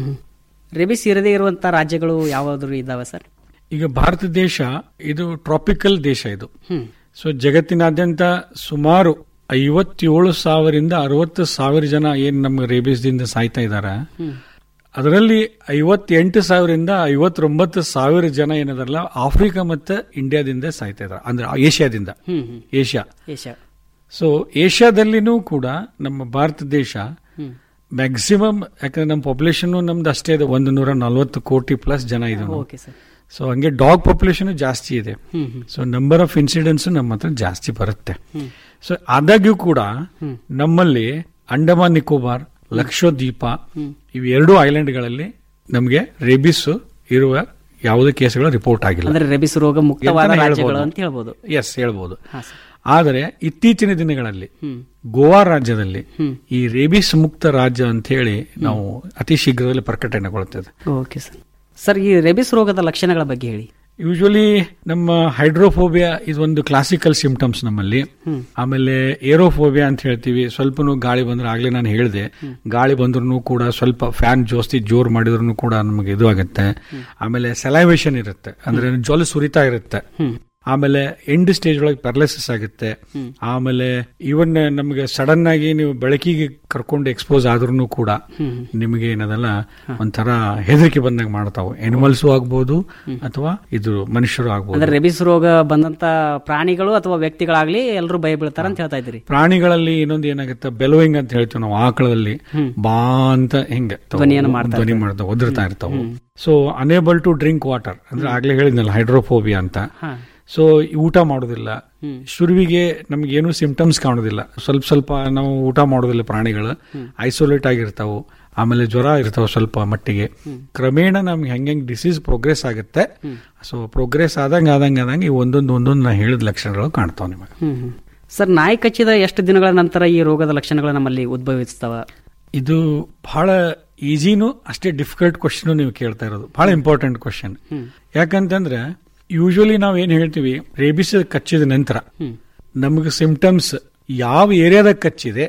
ರೆಬಿಸ್ ಇರದೇ ಇರುವಂತ ರಾಜ್ಯಗಳು ಯಾವ್ದಾದ್ರು ಇದಾವೆ ಸರ್ ಈಗ ಭಾರತ ದೇಶ ಇದು ಟ್ರಾಪಿಕಲ್ ದೇಶ ಇದು ಸೊ ಜಗತ್ತಿನಾದ್ಯಂತ ಸುಮಾರು ಐವತ್ತೇಳು ಸಾವಿರದಿಂದ ಅರವತ್ತು ಸಾವಿರ ಜನ ಏನ್ ನಮ್ಮ ರೇಬಿಸ್ದಿಂದ ಸಾಯ್ತಾ ಇದಾರ ಅದರಲ್ಲಿ ಐವತ್ತೆಂಟು ಸಾವಿರದಿಂದ ಐವತ್ತೊಂಬತ್ತು ಸಾವಿರ ಜನ ಏನದಾರಲ್ಲ ಆಫ್ರಿಕಾ ಮತ್ತು ಇಂಡಿಯಾದಿಂದ ಸಾಯ್ತಾ ಇದಾರೆ ಅಂದ್ರೆ ಏಷ್ಯಾದಿಂದ ಹ್ಮ್, ಹ್ಮ್. ಏಷ್ಯಾ ಏಷ್ಯಾ ಸೊ ಏಷ್ಯಾದಲ್ಲಿನೂ ಕೂಡ ನಮ್ಮ ಭಾರತ ದೇಶ ಮ್ಯಾಕ್ಸಿಮಮ್ ಯಾಕಂದ್ರೆ ನಮ್ಮ ಪಾಪ್ಯುಲೇಷನ್ ನಮ್ದು ಅಷ್ಟೇ ಇದೆ ಒಂದು ನೂರ ನಲ್ವತ್ತು ಕೋಟಿ ಪ್ಲಸ್ ಜನ ಇದೆ ಓಕೆ ಸರ್ ಸೊ ಹಂಗೆ ಡಾಗ್ ಪಾಪ್ಯುಲೇಷನ್ ಜಾಸ್ತಿ ಇದೆ ಹ್ಮ್, ಹ್ಮ್. ಸೊ ನಂಬರ್ ಆಫ್ ಇನ್ಸಿಡೆಂಟ್ಸ್ ನಮ್ಮ ಹತ್ರ ಜಾಸ್ತಿ ಬರುತ್ತೆ ಹ್ಮ್. ಸೊ ಆದಾಗ್ಯೂ ಕೂಡ ಹ್ಮ್. ನಮ್ಮಲ್ಲಿ ಅಂಡಮಾನ್ ನಿಕೋಬಾರ್ ಲಕ್ಷದ್ವೀಪ ಇವೆರಡೂ ಐಲ್ಯಾಂಡ್ಗಳಲ್ಲಿ ನಮಗೆ ರೇಬಿಸ್ ಇರುವ ಯಾವುದೇ ಕೇಸ್ಗಳು ರಿಪೋರ್ಟ್ ಆಗಿಲ್ಲ ಅಂದ್ರೆ ರೆಬಿಸ್ ರೋಗ ಮುಕ್ತವಾದ ಎಂತಾನೆ ರಾಜ್ಯಗಳು ಹೇಳ್ಬೋದು. ಅಂತ ಹೇಳ್ಬೋದು ಎಸ್ ಹೇಳ್ಬೋದು ಹಾ, ಸರ್. ಆದರೆ ಇತ್ತೀಚಿನ ದಿನಗಳಲ್ಲಿ ಹ್ಮ್. ಗೋವಾ ರಾಜ್ಯದಲ್ಲಿ ಹ್ಮ್. ಈ ರೇಬಿಸ್ ಮುಕ್ತ ರಾಜ್ಯ ಅಂತ ಹೇಳಿ ನಾವು ಅತಿ ಶೀಘ್ರದಲ್ಲಿ ಪ್ರಕಟಣೆಗೊಳ್ಳುತ್ತದೆ ಓಕೆ ಸರ್ ಸರ್ ಈ ರೆಬಿಸ್ ರೋಗದ ಲಕ್ಷಣಗಳ ಬಗ್ಗೆ ಹೇಳಿ ಯೂಶಲಿ ನಮ್ಮ ಹೈಡ್ರೋಫೋಬಿಯಾ ಇದೊಂದು ಕ್ಲಾಸಿಕಲ್ ಸಿಂಪ್ಟಮ್ಸ್ ನಮ್ಮಲ್ಲಿ ಹ್ಮ್. ಆಮೇಲೆ ಏರೋಫೋಬಿಯಾ ಅಂತ ಹೇಳ್ತೀವಿ ಸ್ವಲ್ಪನೂ ಗಾಳಿ ಬಂದ್ರೆ ಆಗ್ಲೇ ನಾನು ಹೇಳಿದೆ ಗಾಳಿ ಬಂದ್ರೂ ಕೂಡ ಸ್ವಲ್ಪ ಫ್ಯಾನ್ ಜಾಸ್ತಿ ಜೋರ್ ಮಾಡಿದ್ರು ಕೂಡ ನಮಗೆ ಇದು ಆಗುತ್ತೆ ಆಮೇಲೆ ಸೆಲೈವೇಶನ್ ಇರುತ್ತೆ ಅಂದ್ರೆ ಜೊಲ್ ಸುರಿತಾ ಇರುತ್ತೆ ಆಮೇಲೆ ಎಂಡ್ ಸ್ಟೇಜ್ ಒಳಗೆ ಪ್ಯಾರಲಿಸಿಸ್ ಆಗುತ್ತೆ ಆಮೇಲೆ ಇವನ್ ನಮಗೆ ಸಡನ್ ಆಗಿ ನೀವು ಬೆಳಕಿಗೆ ಕರ್ಕೊಂಡು ಎಕ್ಸ್ಪೋಸ್ ಆದ್ರೂ ಕೂಡ ನಿಮಗೆ ಏನದಲ್ಲ ಒಂಥರ ಹೆದರಿಕೆ ಬಂದಾಗ ಮಾಡ್ತಾವೆ ಎನಿಮಲ್ಸು ಆಗ್ಬೋದು ಅಥವಾ ಇದು ಮನುಷ್ಯರು ಆಗ್ಬೋದು ಅಂದ್ರೆ ರೆಬಿಸ್ ರೋಗ ಬಂದಂತ ಪ್ರಾಣಿಗಳು ಅಥವಾ ವ್ಯಕ್ತಿಗಳಾಗ್ಲಿ ಎಲ್ಲರೂ ಭಯ ಬೀಳ್ತಾರ ಅಂತ ಹೇಳ್ತಾ ಇದ್ದೀರಿ ಪ್ರಾಣಿಗಳಲ್ಲಿ ಇನ್ನೊಂದು ಏನಾಗುತ್ತೆ ಬೆಲೋಯಿಂಗ್ ಅಂತ ಹೇಳ್ತೀವಿ ನಾವು ಆಕಳದಲ್ಲಿ ಬಾ ಅಂತ ಹಿಂಗೆ ತಾವು ಧ್ವನಿಯನ್ನು ಮಾಡ್ತಾ ಧ್ವನಿ ಮಾಡ್ತಾವೆ ಒದರ್ತಾ ಇರ್ತಾವೆ so unable to drink water ಅಂದ್ರೆ ಆಗ್ಲೇ ಹೇಳಿದ್ನಲ್ಲ ಹೈಡ್ರೋಫೋಬಿಯಾ ಅಂತ ಹಾ. ಸೊ ಊಟ ಮಾಡೋದಿಲ್ಲ ಶುರುವಿಗೆ ನಮ್ಗೆ ಏನು ಸಿಂಪ್ಟಮ್ಸ್ ಕಾಣೋದಿಲ್ಲ ಸ್ವಲ್ಪ ಸ್ವಲ್ಪ ನಾವು ಊಟ ಮಾಡೋದಿಲ್ಲ ಪ್ರಾಣಿಗಳು ಐಸೋಲೇಟ್ ಆಗಿರ್ತಾವು ಆಮೇಲೆ ಜ್ವರ ಇರ್ತಾವ ಸ್ವಲ್ಪ ಮಟ್ಟಿಗೆ ಕ್ರಮೇಣ ನಮ್ಗೆ ಹೆಂಗೆ ಡಿಸೀಸ್ ಪ್ರೋಗ್ರೆಸ್ ಆಗುತ್ತೆ ಸೊ ಪ್ರೋಗ್ರೆಸ್ ಆದಂಗ ಆದಂಗ ಆದಂಗ ಈ ಒಂದೊಂದು ಒಂದೊಂದು ನಾ ಹೇಳಿದ ಲಕ್ಷಣಗಳು ಕಾಣ್ತಾವ ನಿಮಗೆ ಹ್ಮ್ ಹ್ಮ್. ಸರ್ ನಾಯಿ ಕಚ್ಚಿದ ಎಷ್ಟು ದಿನಗಳ ನಂತರ ಈ ರೋಗದ ಲಕ್ಷಣಗಳು ನಮ್ಮಲ್ಲಿ ಉದ್ಭವಿಸ್ತಾವ ಇದು ಬಹಳ ಈಸಿನೂ ಅಷ್ಟೇ ಡಿಫಿಕಲ್ಟ್ ಕ್ವಶನ್ ನೀವು ಕೇಳ್ತಾ ಇರೋದು ಬಹಳ ಇಂಪಾರ್ಟೆಂಟ್ ಕ್ವಶನ್ ಯಾಕಂತಂದ್ರೆ ಯೂಶಲಿ ನಾವ್ ಏನ್ ಹೇಳ್ತೀವಿ ರೇಬಿಸ್ ಕಚ್ಚಿದ ನಂತರ ನಮಗೆ ಸಿಂಪ್ಟಮ್ಸ್ ಯಾವ ಏರಿಯಾದಾಗ ಕಚ್ಚಿದೆ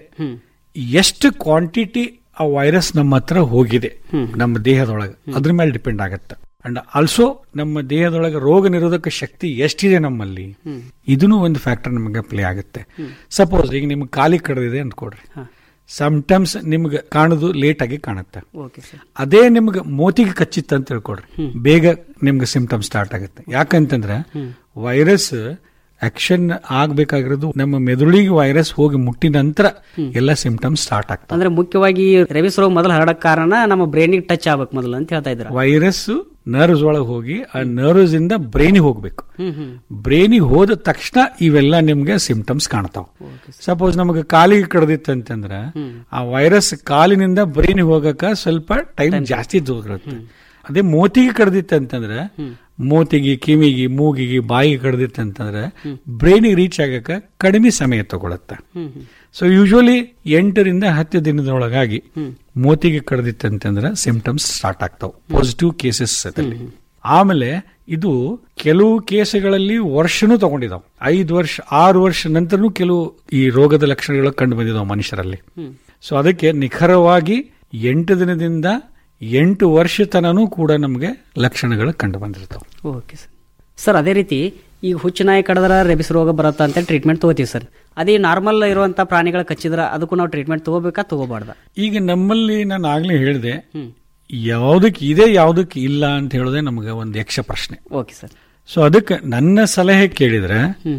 ಎಷ್ಟು ಕ್ವಾಂಟಿಟಿ ಆ ವೈರಸ್ ನಮ್ಮ ಹತ್ರ ಹೋಗಿದೆ ನಮ್ಮ ದೇಹದೊಳಗೆ ಅದ್ರ ಮೇಲೆ ಡಿಪೆಂಡ್ ಆಗತ್ತೆ ಅಂಡ್ ಆಲ್ಸೋ ನಮ್ಮ ದೇಹದೊಳಗೆ ರೋಗ ನಿರೋಧಕ ಶಕ್ತಿ ಎಷ್ಟಿದೆ ನಮ್ಮಲ್ಲಿ ಇದನ್ನು ಒಂದು ಫ್ಯಾಕ್ಟರ್ ನಮಗೆ ಪ್ಲೇ ಆಗುತ್ತೆ ಸಪೋಸ್ ಈಗ ನಿಮ್ಗೆ ಖಾಲಿ ಕಡ್ದಿದೆ ಅಂದ್ಕೊಡ್ರಿ ಸಮ್ಟೈಮ್ಸ್ ನಿಮ್ಗೆ ಕಾಣೋದು ಲೇಟ್ ಆಗಿ ಕಾಣುತ್ತೆ ಓಕೆ ಸರ್ ಅದೇ ನಿಮ್ಗೆ ಮೋತಿಗೆ ಕಚ್ಚಿತ್ತು ಅಂತ ತಿಳ್ಕೊಡ್ರಿ ಬೇಗ ನಿಮ್ಗೆ ಸಿಂಪ್ಟಮ್ ಸ್ಟಾರ್ಟ್ ಆಗುತ್ತೆ ಯಾಕಂತಂದ್ರೆ ವೈರಸ್ ಆಕ್ಷನ್ ಆಗ್ಬೇಕಾಗಿರೋದು ನಮ್ಮ ಮೆದುಳಿಗೆ ವೈರಸ್ ಹೋಗಿ ಮುಟ್ಟಿದ ನಂತರ ಎಲ್ಲ ಸಿಂಪ್ಟಮ್ಸ್ ಸ್ಟಾರ್ಟ್ ಆಗ್ತವೆ ಅಂದ್ರೆ ಮುಖ್ಯವಾಗಿ ರೆಬಿಸ್ ರೋಗ ಮೊದಲು ಹರಡಕ್ ಕಾರಣ ನಮ್ಮ ಬ್ರೈನಿಗೆ ಟಚ್ ಆಗ್ಬೇಕು ಮೊದಲು ಅಂತ ಹೇಳ್ತಾ ಇದ್ರ ವೈರಸ್ ನರ್ವ್ಸ್ ಒಳಗೆ ಹೋಗಿ ಆ ನರ್ವ್ಸ್ ಇಂದ ಬ್ರೈನಿಗೆ ಹೋಗ್ಬೇಕು ಬ್ರೈನಿಗೆ ಹೋದ ತಕ್ಷಣ ಇವೆಲ್ಲ ನಿಮ್ಗೆ ಸಿಂಪ್ಟಮ್ಸ್ ಕಾಣ್ತಾವ ಸಪೋಸ್ ನಮಗೆ ಕಾಲಿಗೆ ಕಡ್ದಿತ್ತು ಅಂತಂದ್ರೆ ಆ ವೈರಸ್ ಕಾಲಿನಿಂದ ಬ್ರೈನಿಗೆ ಹೋಗಕ ಸ್ವಲ್ಪ ಟೈಮ್ ಜಾಸ್ತಿ ಇರುತ್ತೆ ಅದೇ ಮೋತಿಗೆ ಕಡ್ದಿತ್ತು ಅಂತಂದ್ರೆ ಮೋತಿಗೆ ಕಿವಿಗೆ ಮೂಗಿಗೆ ಬಾಯಿಗೆ ಕಡ್ದಿತ್ತು ಅಂತಂದ್ರೆ ಬ್ರೈನಿಗೆ ರೀಚ್ ಆಗಕ ಕಡಿಮೆ ಸಮಯ ತಗೊಳುತ್ತೆ ಸೊ ಯೂಶುವಲಿ ಎಂಟರಿಂದ ಹತ್ತು ದಿನದೊಳಗಾಗಿ ಮೋತಿಗೆ ಕಡ್ದಿತ್ತು ಅಂತಂದ್ರೆ ಸಿಂಪ್ಟಮ್ಸ್ ಸ್ಟಾರ್ಟ್ ಆಗ್ತಾವ ಪಾಸಿಟಿವ್ ಕೇಸಸ್ ಆಮೇಲೆ ಇದು ಕೆಲವು ಕೇಸುಗಳಲ್ಲಿ ವರ್ಷನೂ ತಗೊಂಡಿದಾವ್ ಐದು ವರ್ಷ ಆರು ವರ್ಷ ನಂತರನೂ ಕೆಲವು ಈ ರೋಗದ ಲಕ್ಷಣಗಳು ಕಂಡು ಬಂದಿದಾವ್ ಮನುಷ್ಯರಲ್ಲಿ ಸೊ ಅದಕ್ಕೆ ನಿಖರವಾಗಿ ಎಂಟು ದಿನದಿಂದ ಎಂಟು ವರ್ಷ ತನನೂ ಕೂಡ ನಮಗೆ ಲಕ್ಷಣಗಳು ಕಂಡು ಬಂದಿರ್ತಾವೆ ಓಕೆ ಸರ್ ಸರ್ ಅದೇ ರೀತಿ ಈಗ ಹುಚ್ಚುನಾಯಿ ಕಡದ್ರ ರೆಬಿಸ್ ರೋಗ ಬರುತ್ತಾ ಅಂತ ಟ್ರೀಟ್ಮೆಂಟ್ ತಗೋತೀವಿ ಸರ್ ಅದೇ ನಾರ್ಮಲ್ ಇರುವಂತ ಪ್ರಾಣಿಗಳ ಕಚ್ಚಿದ್ರ ಅದಕ್ಕೂ ನಾವು ಟ್ರೀಟ್ಮೆಂಟ್ ತಗೋಬೇಕಾ ತಗೋಬಾರ್ದ ಈಗ ನಮ್ಮಲ್ಲಿ ನಾನು ಆಗ್ಲೇ ಹೇಳಿದೆ ಯಾವುದಕ್ಕೆ ಇದೆ ಯಾವುದಕ್ಕೆ ಇಲ್ಲ ಅಂತ ಹೇಳೋದೇ ನಮಗೆ ಒಂದು ಯಕ್ಷ ಪ್ರಶ್ನೆ ಓಕೆ ಸರ್ ಸೊ ಅದಕ್ಕೆ ನನ್ನ ಸಲಹೆ ಕೇಳಿದ್ರೆ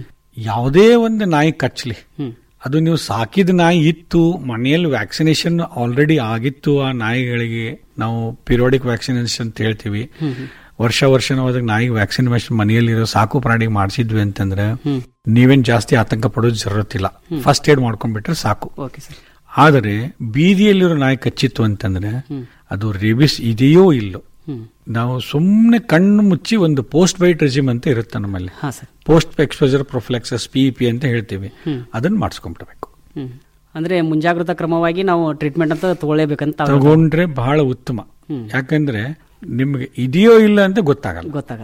ಯಾವುದೇ ಒಂದು ನಾಯಿ ಕಚ್ಚಲಿ ಅದು ನೀವು ಸಾಕಿದ ನಾಯಿ ಇತ್ತು ಮನೆಯಲ್ಲಿ ವ್ಯಾಕ್ಸಿನೇಷನ್ ಆಲ್ರೆಡಿ ಆಗಿತ್ತು ಆ ನಾಯಿಗಳಿಗೆ ನಾವು ಪಿರಿಯೋಡಿಕ್ ವ್ಯಾಕ್ಸಿನೇಷನ್ ಅಂತ ಹೇಳ್ತೀವಿ ವರ್ಷ ವರ್ಷ ನಾವು ಅದಕ್ಕೆ ನಾಯಿಗೆ ವ್ಯಾಕ್ಸಿನೇಷನ್ ಮನೆಯಲ್ಲಿರೋ ಸಾಕು ಪ್ರಾಣಿಗೆ ಮಾಡಿಸಿದ್ವಿ ಅಂತಂದ್ರೆ ನೀವೇನ್ ಜಾಸ್ತಿ ಆತಂಕ ಪಡೋದು ಜರುರತ್ತಿಲ್ಲ ಫಸ್ಟ್ ಏಡ್ ಮಾಡ್ಕೊಂಡ್ಬಿಟ್ರೆ ಸಾಕು ಓಕೆ ಸರ್ ಆದರೆ ಬೀದಿಯಲ್ಲಿರೋ ನಾಯಿ ಕಚ್ಚಿತ್ತು ಅಂತಂದ್ರೆ ಅದು ರೇಬಿಸ್ ಇದೆಯೋ ಇಲ್ಲೋ ನಾವು ಸುಮ್ಮನೆ ಕಣ್ಣು ಮುಚ್ಚಿ ಒಂದು ಪೋಸ್ಟ್ ಬೈಟ್ ರೆಜಿಮ್ ಅಂತ ಇರುತ್ತೆ ನಮ್ಮಲ್ಲಿ ಹಾ sir post exposure prophylaxis P P ಅಂತ ಹೇಳ್ತೀವಿ ಅದನ್ನ ಮಾಡಿಸ್ಕೊಂಡ್ಬಿಡ್ಬೇಕು ಹ್ಮ್ ಅಂದ್ರೆ ಮುಂಜಾಗ್ರತಾ ಕ್ರಮವಾಗಿ ನಾವು ಟ್ರೀಟ್ಮೆಂಟ್ ಅಂತ ತಗೊಳ್ಳೇಬೇಕಂತ ಅವ್ರು- ತಗೊಂಡ್ರೆ ಬಹಳ ಉತ್ತಮ ಯಾಕಂದ್ರೆ ನಿಮ್ಗೆ ಇದೆಯೋ ಇಲ್ಲ ಅಂತ ಗೊತ್ತಾಗಲ್ಲ ಗೊತ್ತಾಗಲ್ಲ